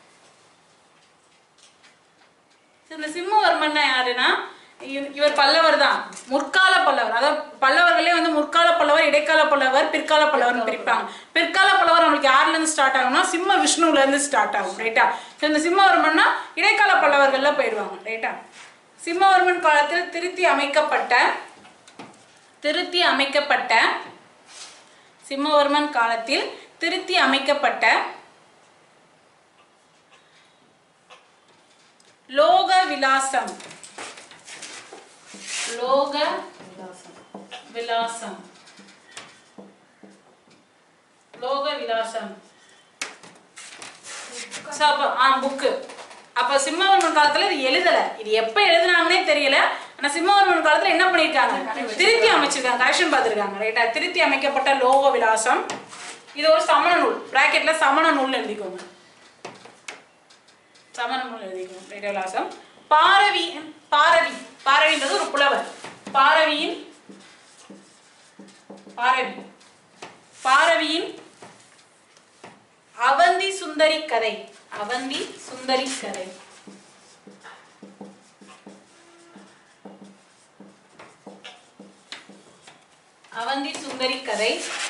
இந்த சிம்மவர்மன் யாருன்னா இவ- இவர் பல்லவர் தான் முற்கால பல்லவர் அதாவது பல்லவர்களே வந்து முற்கால பல்லவர் இடைக்கால பல்லவர் பிற்கால பல்லவர்னு பிரிப்பாங்க பிற்கால பல்லவர் நம்மளுக்கு யார்ல இருந்து ஸ்டார்ட் ஆகும்னா சிம்ம விஷ்ணுல இருந்து ஸ்டார்ட் ஆகும் ரைட்டா ஸோ இந்த சிம்மவர்மன்னா இடைக்கால பல்லவர்கள்ல போயிடுவாங்க ரைட்டா சிம்மவர்மன் காலத்தில் திருத்தி அமைக்கப்பட்ட திருத்தி அமைக்கப்பட்ட சிம்மவர்மன் காலத்தில் திருத்தி அமைக்கப்பட்ட லோக விலாசம் லோக விலாசம் லோக விலாசம் So, அப்ப ஆ புக்கு அப்ப சிம்மவர்மன் காலத்துல இது எழுதல இது எப்ப எழுதுனாங்கன்னே தெரியல ஆனா சிம்மவர்மன் காலத்துல என்ன பண்ணிருக்காங்க திருத்தி அமைச்சிருக்காங்க கரெக்ஷன் பார்த்திருக்காங்க ரைட்டா திருத்தி அமைக்கப்பட்ட லோக விலாசம் இது ஒரு சமண நூல் பிராக்கெட்ல சமண நூல் எழுதிக்கோங்க சமண நூல் எழுதிக்கோங்க ரைட் விலாசம் பாரவி பாரவி பாரவின்றது ஒரு புலவர் பாரவியின் பாரவி பாரவியின் அவந்தி சுந்தரி கதை அவந்தி சுந்தரி கதை அவந்தி சுந்தரி கதை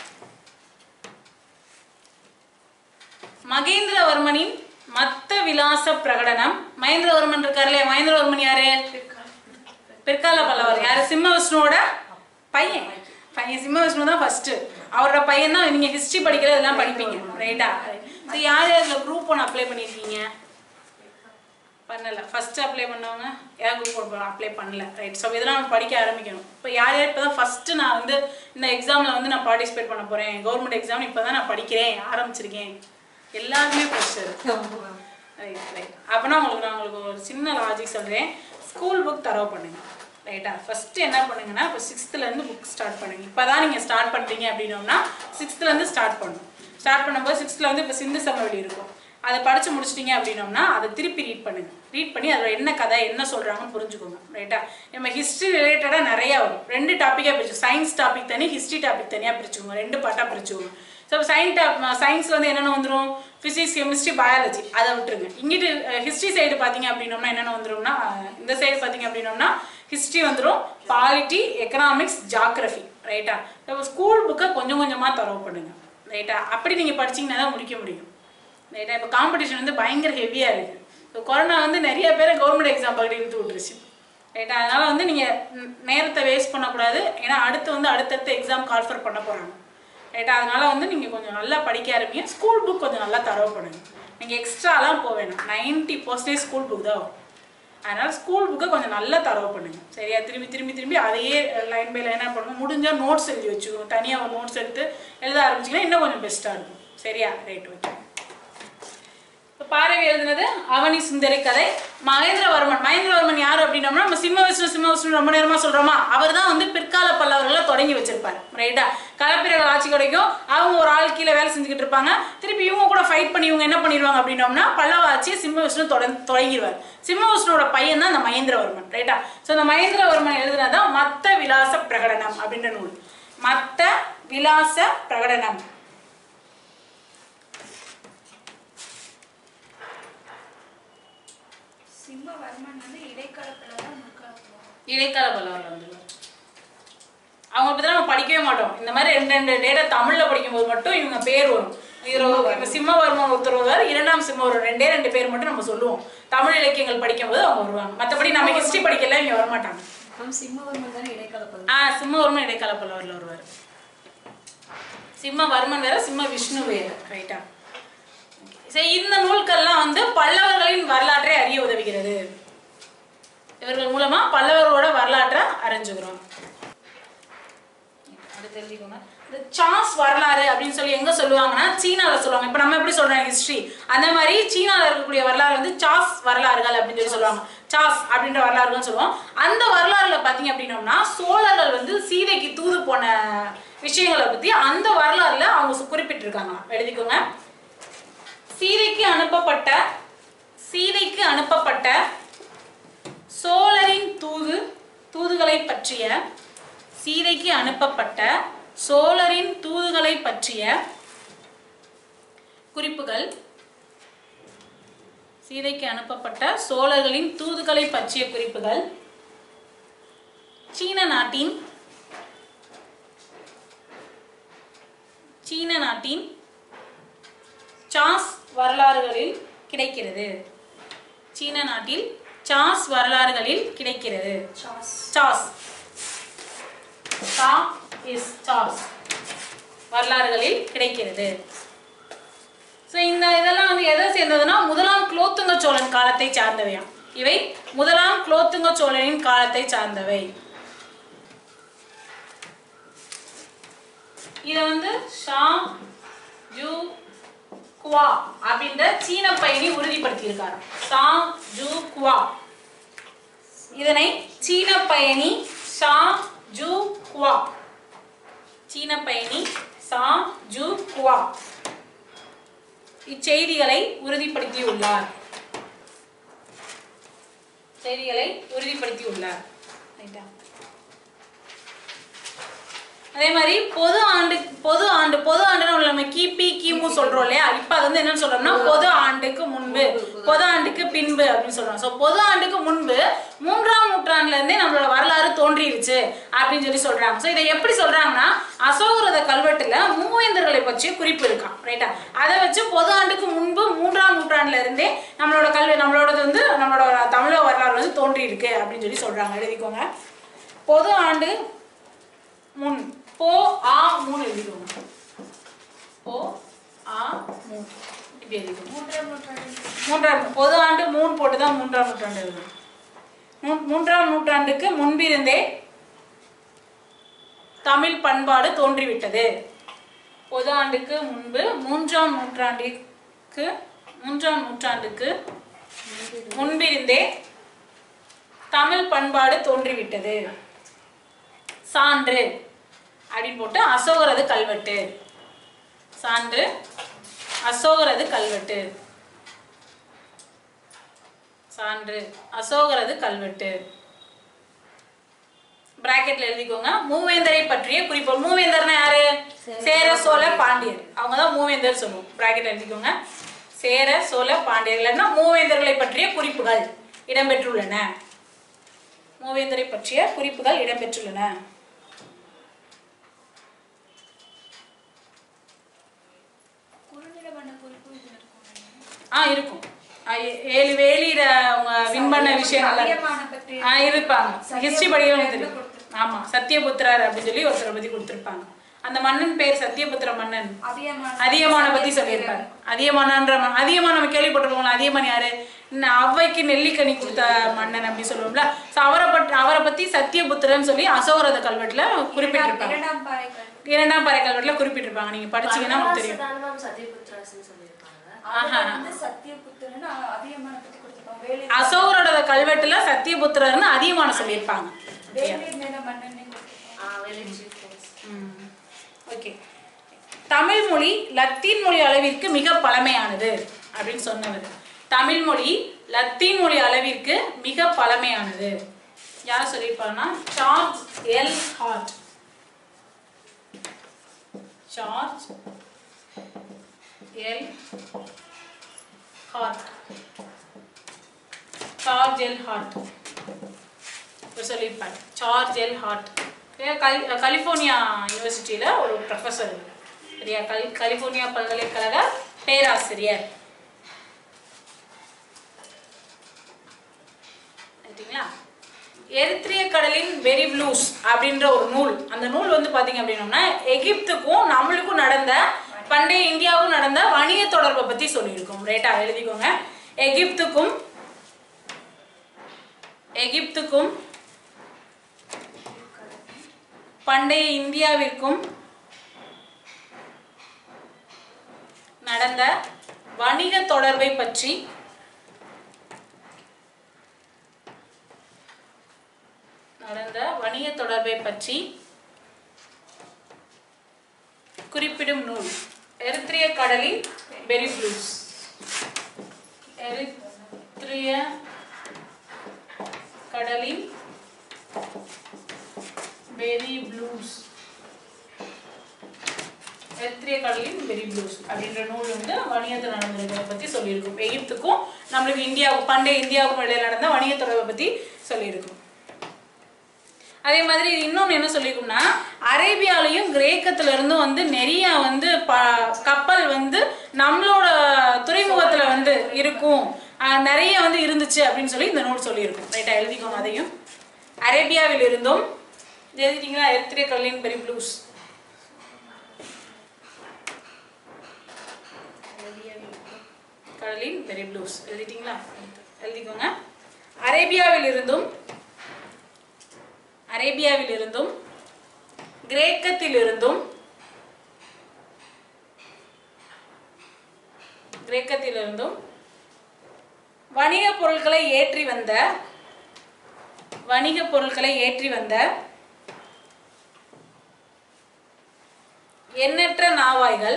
மகேந்திரவர்மனின் மத்த விலாச பிரகடனம் மகேந்திரவர்மன் இருக்காரு இல்லையா மகேந்திரவர்மன் யாரு பிற்கால பல்லவர் யாரு சிம்ம விஷ்ணுவோட பையன் பையன் சிம்ம விஷ்ணு தான் ஃபர்ஸ்ட் அவரோட பையன் தான் நீங்க ஹிஸ்டரி படிக்கிறது எல்லாம் படிப்பீங்க ரைட்டா ஸோ யார் யார் இதில் குரூப் ஒன் அப்ளை பண்ணியிருக்கீங்க பண்ணல ஃபர்ஸ்ட் அப்ளை பண்ணவங்க யார் குரூப் அப்ளை பண்ணல ரைட் ஸோ இதெல்லாம் நம்ம படிக்க ஆரம்பிக்கணும் இப்போ யார் யார் இப்போ தான் ஃபஸ்ட்டு நான் வந்து இந்த எக்ஸாமில் வந்து நான் பார்ட்டிசிபேட் பண்ண போகிறேன் கவர்மெண்ட் எக்ஸாம் இப்போ தான் நான் படிக்கிறேன் ஆரம்பிச்சிருக்கேன் எல்லாருமே ப்ரெஷர் ரைட் ரைட் அப்போனா உங்களுக்கு நான் உங்களுக்கு ஒரு சின்ன லாஜிக் சொல்கிறேன் ஸ்கூல் புக் தரவு பண்ணுங்க ரைட்டா ஃபஸ்ட்டு என்ன பண்ணுங்கன்னா இப்போ சிக்ஸ்த்துலேருந்து புக் ஸ்டார்ட் பண்ணுங்க இப்போ தான் நீங்கள் ஸ்டார்ட் பண்ணுறீங்க அப்படின்னோம்னா சிக்ஸ்த்துலேருந்து ஸ்டார்ட் பண்ணணும் ஸ்டார்ட் பண்ணும்போது சிக்ஸ்த்தில் வந்து இப்போ சிந்து சமவெளி இருக்கும் அதை படித்து முடிச்சிட்டிங்க அப்படின்னோம்னா அதை திருப்பி ரீட் பண்ணுங்க ரீட் பண்ணி அதில் என்ன கதை என்ன சொல்கிறாங்கன்னு புரிஞ்சுக்கோங்க ரைட்டா நம்ம ஹிஸ்ட்ரி ரிலேட்டடாக நிறையா வரும் ரெண்டு டாப்பிக்காக பிரிச்சு சயின்ஸ் டாபிக் தனி ஹிஸ்ட்ரி டாபிக் தனியாக பிரிச்சுக்கோங்க ரெண்டு பார்ட்டாக பிரிச்சுக்கோங்க ஸோ சயின்ஸ் டாப் சயின்ஸில் வந்து என்னென்ன வந்துடும் ஃபிசிக்ஸ் கெமிஸ்ட்ரி பயாலஜி அதை விட்டுருங்க இங்கிட்டு ஹிஸ்ட்ரி சைடு பார்த்தீங்க அப்படின்னோம்னா என்னென்ன வந்துரும்னா அஹ், இந்த சைடு பார்த்தீங்க அப்படின்னோம்னா ஹிஸ்ட்ரி வந்துடும் பாலிட்டி எக்கனாமிக்ஸ் ஜாகிரஃபி ரைட்டா இப்போ ஸ்கூல் புக்கை கொஞ்சம் கொஞ்சமாக தரவு பண்ணுங்க ரைட்டா அப்படி நீங்கள் படிச்சீங்கன்னா தான் முடிக்க முடியும் ரைட்டா இப்போ காம்படிஷன் வந்து பயங்கர ஹெவியாக இருக்குது ஸோ கொரோனா வந்து நிறைய பேரை கவர்மெண்ட் எக்ஸாம் பக்கத்து இழுத்து விட்டுருச்சு ரைட்டா அதனால் வந்து நீங்கள் நேரத்தை வேஸ்ட் பண்ணக்கூடாது ஏன்னா அடுத்து வந்து அடுத்தடுத்த எக்ஸாம் கால்ஃபர் பண்ண போகிறாங்க ரைட்டா அதனால வந்து நீங்கள் கொஞ்சம் நல்லா படிக்க ஆரம்பிங்க ஸ்கூல் புக் கொஞ்சம் நல்லா தரவு பண்ணுங்க நீங்கள் எக்ஸ்ட்ராலாம் போக வேணாம் நைன்ட்டி பர்சன்டேஜ் ஸ்கூல் புக் தான் வரும் அதனால ஸ்கூல் புக்கை கொஞ்சம் நல்லா தரவு பண்ணுங்க சரியா திரும்பி திரும்பி திரும்பி அதையே லைன் பை லைனாக பண்ணுங்க முடிஞ்சால் நோட்ஸ் எழுதி வச்சுக்கோங்க தனியாக ஒரு நோட்ஸ் எடுத்து எழுத ஆரம்பிச்சிங்கன்னா இன்னும் கொஞ்சம் பெஸ்ட்டாக இருக்கும் சரியா ரைட் ஓகே இப்போ பாரவி எழுதுனது அவனி சுந்தரி கதை மகேந்திரவர்மன் மகேந்திரவர்மன் யார் அப்படின்னோம்னா நம்ம சிம்ம விஷ்ணு சிம்ம விஷ்ணு ரொம்ப நேரமா சொல்றோமா அவர் தான் வந்து பிற்கால பல்லவர்களை தொடங்கி வச்சிருப்பார் ரைட்டா களப்பிரர்கள் ஆட்சி கிடைக்கும் அவங்க ஒரு ஆள் கீழே வேலை செஞ்சுக்கிட்டு இருப்பாங்க திருப்பி இவங்க கூட ஃபைட் பண்ணி இவங்க என்ன பண்ணிடுவாங்க அப்படின்னோம்னா பல்லவ ஆட்சியை சிம்ம விஷ்ணு தொடர்ந்து தொடங்கிடுவார் சிம்ம விஷ்ணுவோட பையன் தான் இந்த மகேந்திரவர்மன் ரைட்டா ஸோ இந்த மகேந்திரவர்மன் எழுதுனதான் மத்த விலாச பிரகடனம் அப்படின்ற நூல் மத்த விலாச பிரகடனம் சிம்மவர்மன் வந்து இடைக்காலத்துல தான் முற்காலத்துல இடைக்கால பல்லவர்கள் வந்துருவார் அவங்க பத்தி நம்ம படிக்கவே மாட்டோம் இந்த மாதிரி ரெண்டு ரெண்டு டேட்டா தமிழ்ல படிக்கும்போது மட்டும் இவங்க பேர் வரும் இதுல ஒரு- இப்ப சிம்மவர்மன் ஒருத்தர் வருவார் இரண்டாம் சிம்மவர்மன் ரெண்டே ரெண்டு பேர் மட்டும் நம்ம சொல்லுவோம் தமிழ் இலக்கியங்கள் படிக்கும்போது அவங்க வருவாங்க மத்தபடி நம்ம ஹிஸ்டரி படிக்கல இங்க வர மாட்டாங்க மேம் சிம்மவர்மன் தானே இடைக்கால பல்லவர் ஆ சிம்மவர்மன் இடைக்கால பல்லவர்ல வருவார் சிம்மவர்மன் வேற சிம்ம விஷ்ணு வேற ரைட்டா சரி இந்த நூல்கள்லாம் வந்து பல்லவர்களின் வரலாற்றை அறிய உதவுகிறது இவர்கள் மூலமா பல்லவர்களோட வரலாற்றை அறிஞ்சுக்கிறோம் அடுத்து எழுதிக்கோங்க இந்த சாஸ் வரலாறு அப்படின்னு சொல்லி எங்க சொல்லுவாங்கன்னா சீனால சொல்லுவாங்க இப்போ நம்ம எப்படி சொல்றோம் ஹிஸ்டரி அந்த மாதிரி சீனால இருக்கக்கூடிய வரலாறு வந்து சாஸ் வரலாறுகள் அப்படின்னு சொல்லி சொல்லுவாங்க சாஸ் அப்படின்ற வரலாறுகள் சொல்லுவோம் அந்த வரலாறுல பாத்தீங்க அப்படின்னோம்னா சோழர்கள் வந்து சீதைக்கு தூது போன விஷயங்களை பத்தி அந்த வரலாறுல அவங்க சு- குறிப்பிட்டிருக்காங்களாம் எழுதிக்கோங்க சீதைக்கு அனுப்பப்பட்ட சீதைக்கு அனுப்பப்பட்ட சோழரின் தூது தூதுகளை பற்றிய சீதைக்கு அனுப்பப்பட்ட சோழரின் தூதுகளை பற்றிய குறிப்புகள் சீதைக்கு அனுப்பப்பட்ட சோழர்களின் தூதுகளை பற்றிய குறிப்புகள் சீன நாட்டின் சீன நாட்டின் சாஸ் வரலாறுகளில் கிடைக்கிறது சீன நாட்டில் சாஸ் வரலாறுகளில் கிடைக்கிறது சாஸ் சாஸ் சா இஸ் சாஸ் வரலாறுகளில் கிடைக்கிறது ஸோ இந்த இதெல்லாம் வந்து எதை சேர்ந்ததுன்னா முதலாம் குலோத்துங்க சோழன் காலத்தை சார்ந்தவையாம் இவை முதலாம் குலோத்துங்க சோழனின் காலத்தை சார்ந்தவை இதை வந்து ஷா ஜூ குவா அப்படின்ற சீன பயணி உறுதிப்படுத்தியிருக்காரு ஷா ஜூ குவா இதனை சீன பயணி ஷா ஜூ குவா சீன பயணி சா ஜு குவா இச்செய்திகளை உறுதிப்படுத்தியுள்ளார் செய்திகளை உறுதிப்படுத்தியுள்ளார் ரைட்டா அதே மாதிரி பொது ஆண்டு பொது ஆண்டு பொது ஆண்டுன்னு உள்ள நம்ம கிபி கிமு சொல்றோம் இல்லையா இப்ப அது வந்து என்னன்னு சொல்றோம்னா பொது ஆண்டுக்கு முன்பு பொது ஆண்டுக்கு பின்பு அப்படின்னு சொல்றோம் ஸோ பொது ஆண்டுக்கு முன்பு மூன்றாம் நூற்றாண்டுல இருந்தே நம்மளோட வரலாறு தோன்றிருச்சு அப்படின்னு சொல்லி சொல்றாங்க ஸோ இதை எப்படி சொல்றாங்கன்னா அசோகரத கல்வெட்டுல மூவேந்தர்களை பற்றிய குறிப்பு இருக்கான் ரைட்டா அதை வச்சு பொது ஆண்டுக்கு முன்பு மூன்றாம் நூற்றாண்டுல இருந்தே நம்மளோட கல்வி நம்மளோடது வந்து நம்மளோட தமிழக வரலாறு வந்து தோன்றி இருக்கு அப்படின்னு சொல்லி சொல்றாங்க எழுதிக்கோங்க பொது ஆண்டு முன் போ ஆ மூணு எழுதிக்கோங்க போ ஆ மூணு இப்படி எழுதிக்கோங்க மூன்றாம் நூற்றாண்டு மூன்றாம் பொது ஆண்டு மூணு போட்டு தான் மூன்றாம் நூற்றாண்டு எழுதணும் மூ- மூன்றாம் நூற்றாண்டுக்கு முன்பிருந்தே தமிழ் பண்பாடு தோன்றிவிட்டது பொது ஆண்டுக்கு முன்பு மூன்றாம் நூற்றாண்டுக்கு மூன்றாம் நூற்றாண்டுக்கு முன்பிருந்தே தமிழ் பண்பாடு தோன்றிவிட்டது சான்று அப்படின்னு போட்டு அசோகரது கல்வெட்டு சான்று அசோகரது கல்வெட்டு சான்று அசோகரது கல்வெட்டு பிராக்கெட்ல எழுதிக்கோங்க மூவேந்தரை பற்றிய குறிப்பு மூவேந்தர்னா யாரு சேர சோழ பாண்டியர் அவங்க தான் மூவேந்தர் சொல்லுவோம் பிராக்கெட்ல எழுதிக்கோங்க சேர சோழ பாண்டியர்கள்னா மூவேந்தர்களை பற்றிய குறிப்புகள் இடம்பெற்றுள்ளன மூவேந்தரை பற்றிய குறிப்புகள் இடம்பெற்றுள்ளன குறுநில வண்ண குறிப்பு இதுல இருக்கும் ஆ இருக்கும் ஆ, ஏ- ஏழு வேலியில அவங்க வின் பண்ண விஷயங்கள் அதிகமான பற்றி ஆ இருப்பாங்க ஹிஸ்டரி படிக்கிறவங்க சத்தியபுத்திரர்னு தெரியும் கொடுத்திருப்பாங்க. ஆமா சத்தியபுத்திரர் அப்படின்னு சொல்லி ஒருத்தரை பத்தி கொடுத்திருப்பாங்க அந்த மன்னன் பேர் சத்தியபுத்திர மன்னன் அதிகமான அதியமான பத்தி சொல்லியிருப்பாரு அதியமானன்ற ம- அதியமான் நம்ம கேள்விப்பட்டிருக்கோம்ல அதியமான் யாரு இன்னும் ஔவைக்கு நெல்லிக்கனி கொடுத்த மன்னன் அப்படி சொல்லுவோம்ல ஸோ அவரை பற்றி அவரை பத்தி சத்தியபுத்திரன் சொல்லி அசோகரத கல்வெட்டுல குறிப்பிட்டிருப்பாங்க இரண்டாம் பாறை கல்வி இரண்டாம் பறை கல்வெட்டுல குறிப்பிட்டிருப்பாங்க நீங்க படிச்சீங்கன்னா உங்களுக்கு தெரியும் பரமசிதானந்தம் சத்யபுத்திராசன் சொல்லியிருப்பாங்க ஆஹா. அதுல வந்து சத்தியபுத்திரன் அதிகமான பத்தி கொடுத்திருப்பாங்க வேலி அசோகரோட கல்வெட்டுல சத்தியபுத்திரர்னு அதியமான சொல்லியிருப்பாங்க வேலூர் நில மன்னன் கொடுத்திருப்பாங்க ஆ வில்லேஜ் ஓகே தமிழ் மொழி லத்தீன் மொழி அளவிற்கு மிக பழமையானது அப்படின்னு சொன்னவர் தமிழ் மொழி லத்தீன் மொழி அளவிற்கு மிக பழமையானது யார் சொல்லியிருப்பாருன்னா George L Hart George L Hart George L Hart இவர் சொல்லியிருப்பார் சார்ஜ் எல் ஹார்ட் சரியா? கலி கலிஃபோர்னியா யூனிவர்சிட்டியில் ஒரு ப்ரொஃபஸர் சரியா கலி கலிஃபோர்னியா பல்கலைக்கழக பேராசிரியர் ரைட்டுங்களா எரித்ரிய கடலின் வெரி ப்ளூஸ் அப்படின்ற ஒரு நூல் அந்த நூல் வந்து பார்த்தீங்க அப்படின்னோம்னா எகிப்துக்கும் நம்மளுக்கும் நடந்த பண்டைய இந்தியாவுக்கும் நடந்த வணிக தொடர்பை பற்றி சொல்லியிருக்கோம் ரைட்டா எழுதிக்கோங்க எகிப்துக்கும் எகிப்துக்கும் பண்டைய இந்தியாவிற்கும் நடந்த வணிக தொடர்பை பற்றி நடந்த வணிக தொடர்பை பற்றி குறிப்பிடும் நூல் எரித்ரிய கடலின் பெரி ப்ளூஸ் எரித்ரிய கடலின் வெரி ப்ளூஸ் எரித்ரிய கடலின் வெரி ப்ளூஸ் அப்படின்ற நூல் வந்து வணிகத்தில் நடந்திருக்கிறத பற்றி சொல்லியிருக்கும் எகிப்துக்கும் நம்மளுக்கு இந்தியாவுக்கும் பண்டைய இந்தியாவுக்கும் இடையில நடந்த வணிக தொடர்பை பற்றி சொல்லியிருக்கும் அதே மாதிரி இது இன்னொன்று என்ன சொல்லியிருக்கும்னா அரேபியாலையும் கிரேக்கத்துல இருந்தும் வந்து நிறைய வந்து ப கப்பல் வந்து நம்மளோட துறைமுகத்தில் வந்து இருக்கும் ஆஹ் நிறைய வந்து இருந்துச்சு அப்படின்னு சொல்லி இந்த நூல் சொல்லியிருக்கும் ரைட்டா எழுதிக்கோங்க அதையும் அரேபியாவில் இருந்தும் இது எழுதிட்டீங்களா எரித்திரிய கடலின் பெரி ப்ளூஸ் கடலின் பெரி ப்ளூஸ் எழுதிட்டீங்களா எழுதிக்கோங்க அரேபியாவில் இருந்தும் அரேபியாவில் இருந்தும் கிரேக்கத்தில் இருந்தும் கிரேக்கத்தில் இருந்தும் வணிக பொருட்களை ஏற்றி வந்த வணிக பொருட்களை ஏற்றி வந்த எண்ணற்ற நாவாய்கள்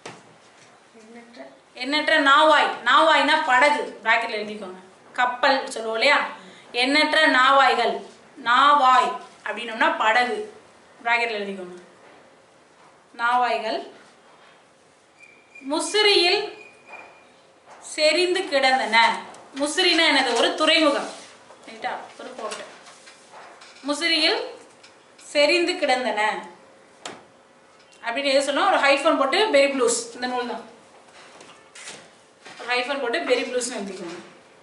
எண்ணற்ற நாவாய் நாவாய்னா படகு பிராக்கெட்ல எழுதிக்கோங்க கப்பல் சொல்லுவோம் இல்லையா எண்ணற்ற நாவாய்கள் நாவாய் அப்படின்னோம்னா படகு பிராக்கெட்ல எழுதிக்கோங்க நாவாய்கள் முசிறியில் செறிந்து கிடந்தன முசிறினா என்னது ஒரு துறைமுகம் ரைட்டா ஒரு போட்டு முசிறியில் செறிந்து கிடந்தன அப்படின்னு எது சொன்னா ஒரு ஹைஃபன் போட்டு பெரி ப்ளூஸ் இந்த நூல் தான் ஹைஃபன் போட்டு பெரி ப்ளூஸ்னு எழுதிக்கோங்க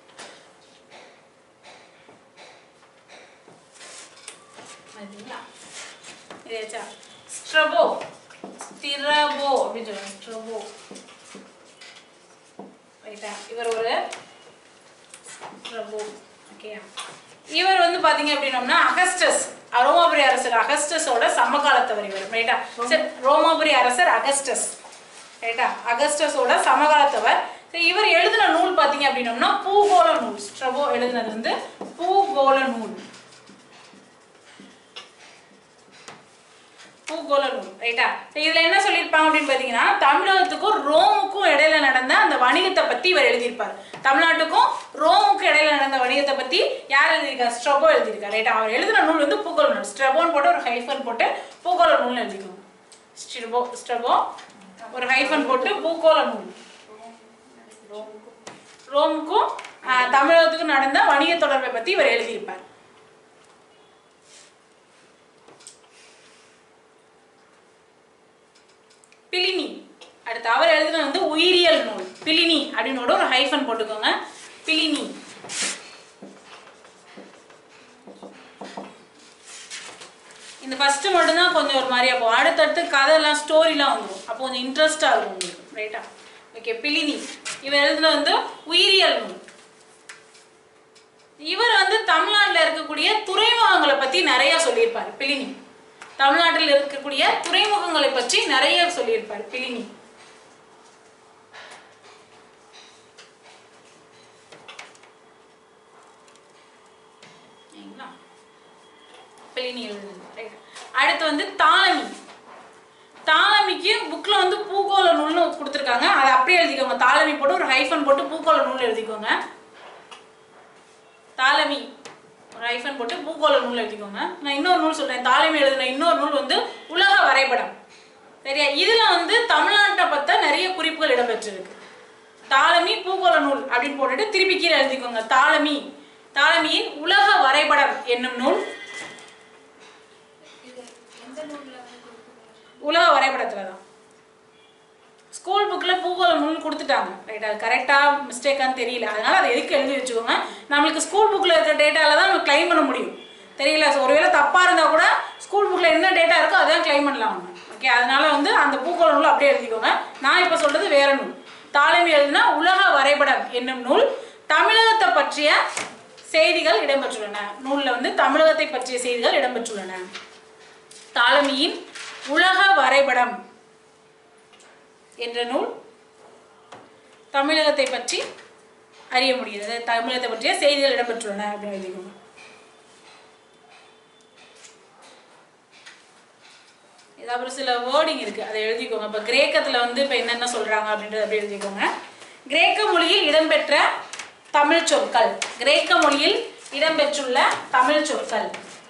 சரிங்களா இதாச்சா ஸ்ட்ரபோ ஸ்டிரபோ அப்படின்னு சொல்லுவாங்க ஸ்ட்ரபோ ரைட்டா இவர் ஒரு ஸ்ட்ரபோ ஓகே இவர் வந்து பாத்தீங்க அப்படின்னோம்னா அகஸ்டஸ் ரோமாபுரி அரசர் அகஸ்டஸோட சமகாலத்தவர் இவர் ரைட்டா சரி ரோமாபுரி அரசர் அகஸ்டஸ் ரைட்டா அகஸ்டஸோட சமகாலத்தவர் சரி, இவர் எழுதின நூல் பாத்தீங்க அப்படின்னோம்னா பூகோள நூல் ஸ்ட்ரபோ எழுதினது வந்து பூகோள நூல் பூகோள நூல் ரைட்டா இதுல என்ன சொல்லியிருப்பாங்க அப்படின்னு பாத்தீங்கன்னா தமிழகத்துக்கும் ரோமுக்கும் இடையில நடந்த அந்த வணிகத்தை பத்தி இவர் எழுதியிருப்பார் தமிழ்நாட்டுக்கும் ரோமுக்கும் இடையில நடந்த வணிகத்தை பத்தி யார் எழுதியிருக்கார் ஸ்ட்ரபோ எழுதியிருக்கார் ரைட்டா அவர் எழுதின நூல் வந்து பூகோள நூல் ஸ்ட்ரபோன்னு போட்டு ஒரு ஹைஃபன் போட்டு பூகோள நூல்னு எழுதிக்கோங்க ஸ்ட்ரபோ ஸ்ட்ரபோ ஒரு ஹைஃபன் போட்டு பூகோள நூல் ரோமுக்கும் ஆஹ், தமிழகத்துக்கும் நடந்த வணிக தொடர்பை பத்தி இவர் எழுதியிருப்பார் பிலினி அடுத்து அவர் எழுதுனது வந்து உயிரியல் நூல் பிலினி அப்படின்னு ஒரு ஹைஃபன் போட்டுக்கோங்க பிலினி இந்த ஃபர்ஸ்ட் மட்டும்தான் கொஞ்சம் ஒரு மாதிரியா போகும் அடுத்தடுத்து கதைலாம் ஸ்டோரிலாம் வந்துடும் அப்போ கொஞ்சம் இன்ட்ரெஸ்டாக இருக்கும் உங்களுக்கு ரைட்டா ஓகே பிலினி இவர் எழுதுனது வந்து உயிரியல் நூல் இவர் வந்து தமிழ்நாட்டில் இருக்கக்கூடிய துறைமுகங்களை பற்றி நிறைய சொல்லியிருப்பார் பிலினி தமிழ்நாட்டில் இருக்கக்கூடிய துறைமுகங்களை பற்றி நிறைய சொல்லியிருப்பார் பிலினி சரிங்களா? பிலினி எழுதுனது ரைட் அடுத்து வந்து தாளமி தாளமிக்கு புக்ல வந்து பூகோள நூல்னு கொடுத்துருக்காங்க அதை அப்படியே எழுதிக்கோங்க தாளமி போட்டு ஒரு ஹைஃபன் போட்டு பூகோள நூல் எழுதிக்கோங்க தாளமி ஒரு ஹைஃபன் போட்டு பூகோள நூல் எழுதிக்கோங்க நான் இன்னொரு நூல் சொல்றேன் தாளமி எழுதின இன்னொரு நூல் வந்து உலக வரைபடம் சரியா இதுல வந்து தமிழ்நாட்டை பத்த நிறைய குறிப்புகள் இடம்பெற்றிருக்கு தாளமி பூகோள நூல் அப்படின்னு போட்டுட்டு திருப்பி கீழே எழுதிக்கோங்க தாளமி தாளமியின் உலக வரைபடம் என்னும் நூல் இது எந்த நூல்ல வந்து கொடுத்துருக்காங்க உலக வரைபடத்துல தான் ஸ்கூல் புக்கில் பூகோள நூல் கொடுத்துட்டாங்க ரைட் அது கரெக்டாக மிஸ்டேக்கான்னு தெரியல அதனால அதை எதுக்கு எழுதி வச்சுக்கோங்க நம்மளுக்கு ஸ்கூல் புக்கில் இருக்கிற டேட்டால தான் நம்ம கிளைம் பண்ண முடியும் தெரியல ஸோ ஒருவேளை தப்பாக இருந்தால் கூட ஸ்கூல் புக்கில் என்ன டேட்டா இருக்கோ அதான் கிளைம் பண்ணலாம் நம்ம ஓகே அதனால வந்து அந்த பூகோள நூல் அப்படியே எழுதிக்கோங்க நான் இப்போ சொல்றது வேற நூல் தாளமி எழுதினா உலக வரைபடம் என்னும் நூல் தமிழகத்தை பற்றிய செய்திகள் இடம்பெற்றுள்ளன நூலில் வந்து தமிழகத்தை பற்றிய செய்திகள் இடம்பெற்றுள்ளன தாளமியின் உலக வரைபடம் என்ற நூல் தமிழகத்தை பற்றி அறிய முடிகிறது தமிழகத்தை பற்றிய செய்திகள் இடம்பெற்றுள்ளன அப்படின்னு எழுதிக்கோங்க இது அப்புறம் சில வேர்டிங் இருக்கு அதை எழுதிக்கோங்க இப்போ கிரேக்கத்தில் வந்து இப்போ என்னென்ன சொல்றாங்க அப்படின்றத அப்படி எழுதிக்கோங்க கிரேக்க மொழியில் இடம்பெற்ற தமிழ் சொற்கள் கிரேக்க மொழியில் இடம்பெற்றுள்ள தமிழ் சொற்கள்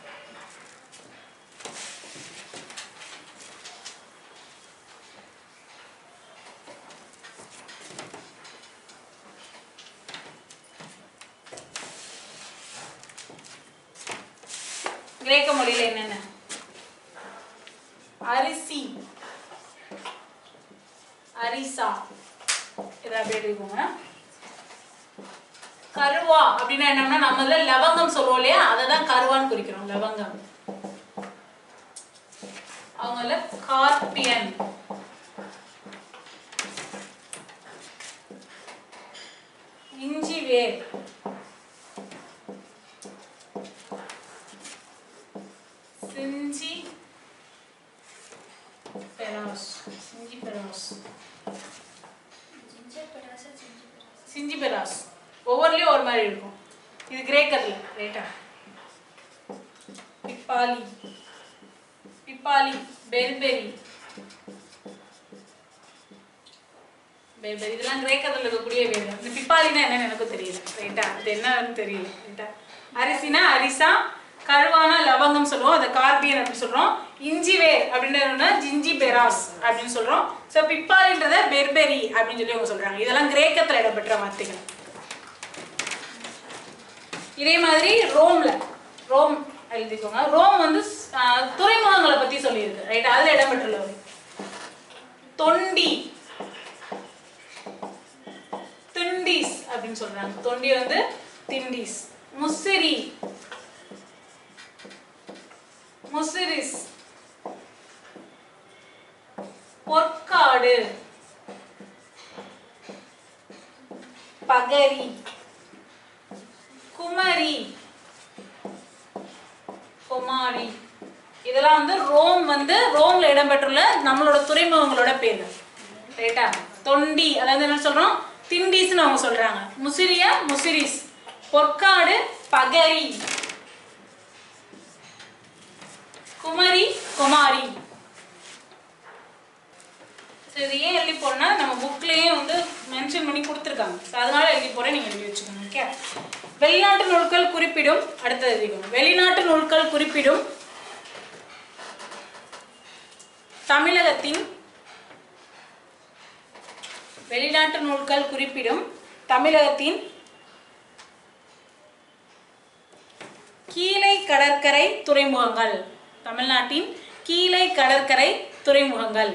கிரேக்க மொழியில என்னென்ன அரிசி அரிசா இதை அப்படியே எழுதிக்கோங்க கருவா அப்படின்னா என்னன்னா நம்ம இதுல லவங்கம் சொல்லுவோம் இல்லையா அதை தான் கருவான்னு குறிக்கிறோம் லவங்கம் அவங்கள கார்பியன் இஞ்சி வேர் சிஞ்சி பெராஸ் சிஞ்சி பெராஸ் ஜிஞ்சர் பெராசா ஜிஞ்சர் பெராசா சிஞ்சி பெராஸ் ஒவ்வொருலையும் ஒரு மாதிரி இருக்கும் இது கிரேக்கத்தில் ரைட்டா பிப்பாலி பிப்பாலி பெர்பெரி பெர்பரி இதெல்லாம் கிரேக்கத்தில் இருக்கக்கூடிய வேர்கள் இந்த பிப்பாலினா என்னன்னு எனக்கும் தெரியல ரைட்டா அது என்னன்னு தெரியல ரைட்டா அரிசினா அரிசா கழுவானா லவங்கம் சொல்லுவோம் அதை கார்பியன் அப்படின்னு சொல்றோம் இஞ்சி வேர் அப்படின்றதுனா ஜிஞ்சி பெராஸ் அப்படின்னு சொல்றோம் ஸோ பிப்பாலின்றத பெர்பெரி அப்படின்னு சொல்லி அவங்க சொல்றாங்க இதெல்லாம் கிரேக்கத்தில் இடம்பெற்ற வார்த்தைகள் இதே மாதிரி ரோம்ல ரோம் எழுதிக்கோங்க ரோம் வந்து ஆஹ், துறைமுகங்களை பத்தி சொல்லியிருக்கு ரைட் அதுல இடம்பெற்றுள்ளவை தொண்டி திண்டிஸ் அப்படின்னு சொல்றாங்க தொண்டி வந்து திண்டிஸ் முசிறி முசிறிஸ் பொற்காடு பகரி குமரி குமாரி இதெல்லாம் வந்து ரோம் வந்து ரோம்ல இடம்பெற்றுள்ள நம்மளோட துறைமுகங்களோட பேர்கள் ரைட்டா தொண்டி அதாவது என்ன சொல்றோம் திண்டிஸ்னு அவங்க சொல்றாங்க முசிறியா முசிரிஸ் பொற்காடு பகரி குமரி குமாரி ஸோ இது ஏன் எழுதி போறேன்னா நம்ம புக்லேயே வந்து மென்ஷன் பண்ணி கொடுத்துருக்காங்க ஸோ அதனால எழுதி போறேன் நீங்கள் எழுதி வச்சுக்கோங்க ஓகே வெளிநாட்டு நூல்கள் குறிப்பிடும் அடுத்தது எழுதிக்கோங்க வெளிநாட்டு நூல்கள் குறிப்பிடும் தமிழகத்தின் வெளிநாட்டு நூல்கள் குறிப்பிடும் தமிழகத்தின் கீழை கடற்கரை துறைமுகங்கள் தமிழ்நாட்டின் கீழை கடற்கரை துறைமுகங்கள்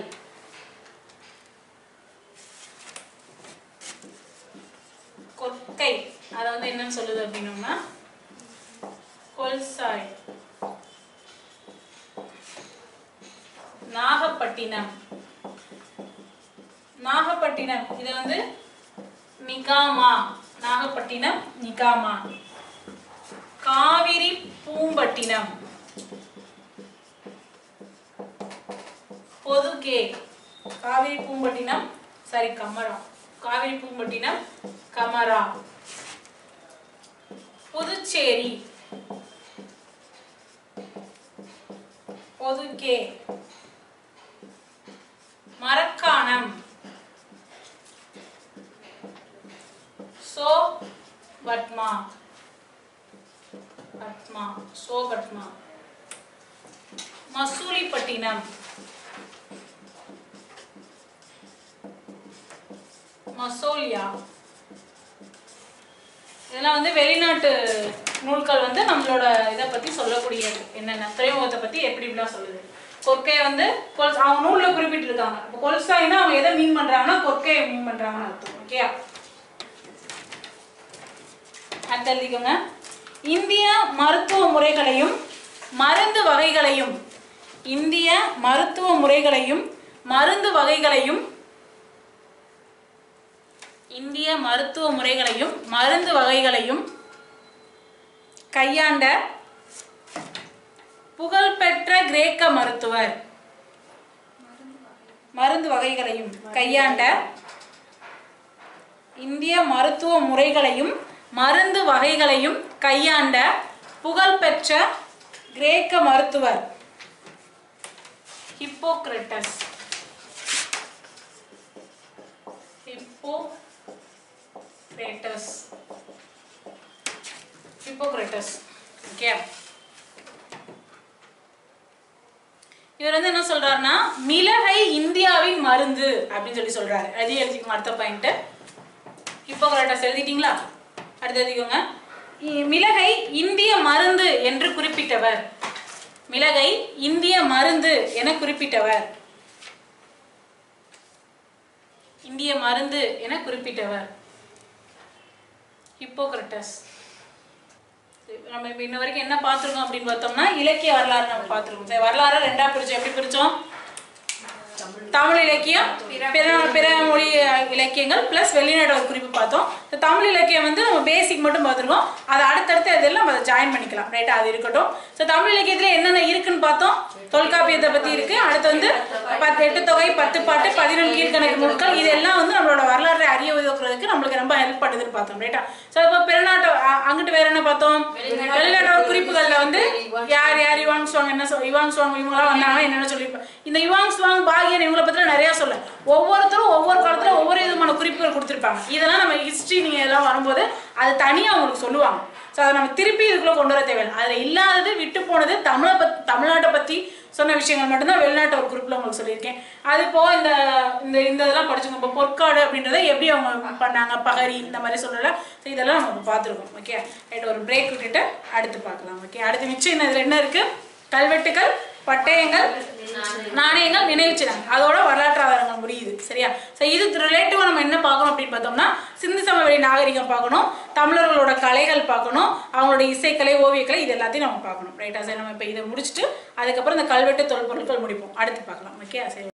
கொற்கை அதை வந்து என்னன்னு சொல்லுது அப்படின்னோம்னா கொல்சாய் நாகப்பட்டினம் நாகப்பட்டினம் இது வந்து Nikama Nagapattinam Nikama Kaveri Poompattinam Poduke Kaveri Poompattinam sorry Kamara Kaveri Poompattinam Kamara Puducherry Poduke Marakkanam so Patma Patma so Patma Masulipatnam Masolia இதெல்லாம் வந்து வெளிநாட்டு நூல்கள் வந்து நம்மளோட இதை பத்தி சொல்லக்கூடியது என்னென்ன துறைமுகத்தை பத்தி எப்படி இப்படிலாம் சொல்லுது கொற்கையை வந்து கொல் அவங்க நூல்ல குறிப்பிட்டிருக்காங்க இப்போ கொல்சாயினா அவங்க எதை மீன் பண்றாங்கன்னா கொற்கையை மீன் பண்றாங்கன்னு அர்த்தம் ஓகே அடுத்து எழுதிக்கோங்க இந்திய மருத்துவ முறைகளையும் மருந்து வகைகளையும் இந்திய மருத்துவ முறைகளையும் மருந்து வகைகளையும் இந்திய மருத்துவ முறைகளையும் மருந்து வகைகளையும் கையாண்ட புகழ்பெற்ற கிரேக்க மருத்துவர் மருந்து வகைகளையும் கையாண்ட இந்திய மருத்துவ முறைகளையும் மருந்து வகைகளையும் கையாண்ட புகழ்பெற்ற கிரேக்க மருத்துவர் ஹிப்போக்ரட்டஸ் ஹிப்போக்ரேட்டஸ் ஹிப்போக்ரேட்டஸ் ஓகே இவர் வந்து என்ன சொல்றாருன்னா மிளகை இந்தியாவின் மருந்து அப்படின்னு சொல்லி சொல்றாரு அது எழுதிக்கோங்க அடுத்த பாயிண்ட் ஹிப்போக்ரேட்டஸ் எழுதிட்டீங்களா அடுத்து எழுதிக்கோங்க இ- மிளகை இந்திய மருந்து என்று குறிப்பிட்டவர் மிளகை இந்திய மருந்து என குறிப்பிட்டவர் இந்திய மருந்து என குறிப்பிட்டவர் ஹிப்போக்ரட்டஸ் நம்ம இப்ப இன்ன வரைக்கும் என்ன பார்த்துருக்கோம் அப்படின்னு பார்த்தோம்னா இலக்கிய வரலாறு நம்ம பார்த்துருக்கோம் சரி வரலாறு ரெண்டா பிரிச்சோம் எப்படி பிரிச்சோம் தமிழ் இலக்கியம் பிற பிற மொழி அஹ், இலக்கியங்கள் ப்ளஸ் வெளிநாடு ஒரு குறிப்பு பார்த்தோம் இந்த தமிழ் இலக்கியம் வந்து நம்ம பேசிக் மட்டும் பார்த்துருக்கோம் அதை அடுத்தடுத்து இதெல்லாம் நம்ம அதை ஜாயின் பண்ணிக்கலாம் ரைட்டா அது இருக்கட்டும் ஸோ தமிழ் இலக்கியத்தில் என்னென்ன இருக்குன்னு பார்த்தோம் தொல்காப்பியத்தை பற்றி இருக்கு அடுத்து வந்து பத்து எட்டு தொகை பத்து பாட்டு பதினொன்று கீழ்கணக்கு நூல்கள் இதெல்லாம் வந்து நம்மளோட வரலாற்றை அறிய உதவுறதுக்கு நம்மளுக்கு ரொம்ப ஹெல்ப் பண்ணுதுன்னு பார்த்தோம் ரைட்டா ஸோ இப்போ பெருநாட்டு அ- அங்கிட்டு வேற என்ன பார்த்தோம் வெளிநாட்டோட குறிப்புகளில் வந்து யார் யார் யுவாங் சுவாங் என்ன சொல் யுவாங் சுவாங் இவங்களாம் வந்தாங்க என்னென்ன சொல்லியிருப்பாங்க இந்த யுவாங் சுவாங் பாகியன் இவங்களை பற்றி நிறைய சொல்ல ஒவ்வொருத்தரும் ஒவ்வொரு காலத்துல ஒவ்வொரு விதமான குறிப்பு சொல்றாங்க இதெல்லாம் நம்ம ஹிஸ்ட்ரி நீங்க எல்லாம் வரும்போது அது தனியா உங்களுக்கு சொல்லுவாங்க ஸோ அதை நம்ம திருப்பி இதுக்குள்ள கொண்டு வர தேவையில்லை அதில் இல்லாதது விட்டு போனது தமிழை பத் தமிழ்நாட்டை பற்றி சொன்ன விஷயங்கள் மட்டும்தான் வெளிநாட்டு ஒரு குரூப்பில் உங்களுக்கு சொல்லியிருக்கேன் அது போக இந்த இந்த இந்த இதெல்லாம் படிச்சுங்க இப்போ பொற்காடு அப்படின்றத எப்படி அவங்க பண்ணாங்க பகரி இந்த மாதிரி சொல்லல ஸோ இதெல்லாம் நம்ம பார்த்துருக்கோம் ஓகே ரைட் ஒரு பிரேக் விட்டுட்டு அடுத்து பார்க்கலாம் ஓகே அடுத்து மிச்சம் என்ன இதில் என்ன இருக்குது கல்வெட்டுகள் பட்டயங்கள் நாணயங்கள் நினைவுச்சின்னங்கள் அதோட வரலாற்று ஆதாரங்கள் முடியுது சரியா ஸோ இதுக்கு ரிலேட்டிவாக நம்ம என்ன பார்க்கணும் அப்படின்னு பார்த்தோம்னா சிந்து சமவெளி நாகரிகம் பார்க்கணும் தமிழர்களோட கலைகள் பார்க்கணும் அவங்களோட இசைக்கலை ஓவியக்கலை இது எல்லாத்தையும் நம்ம பார்க்கணும் ரைட்டா சரி நம்ம இப்போ இதை முடிச்சுட்டு அதுக்கப்புறம் இந்த கல்வெட்டு தொல்பொருட்கள் முடிப்போம் அடுத்து பார்க்கலாம் ஓகே சரி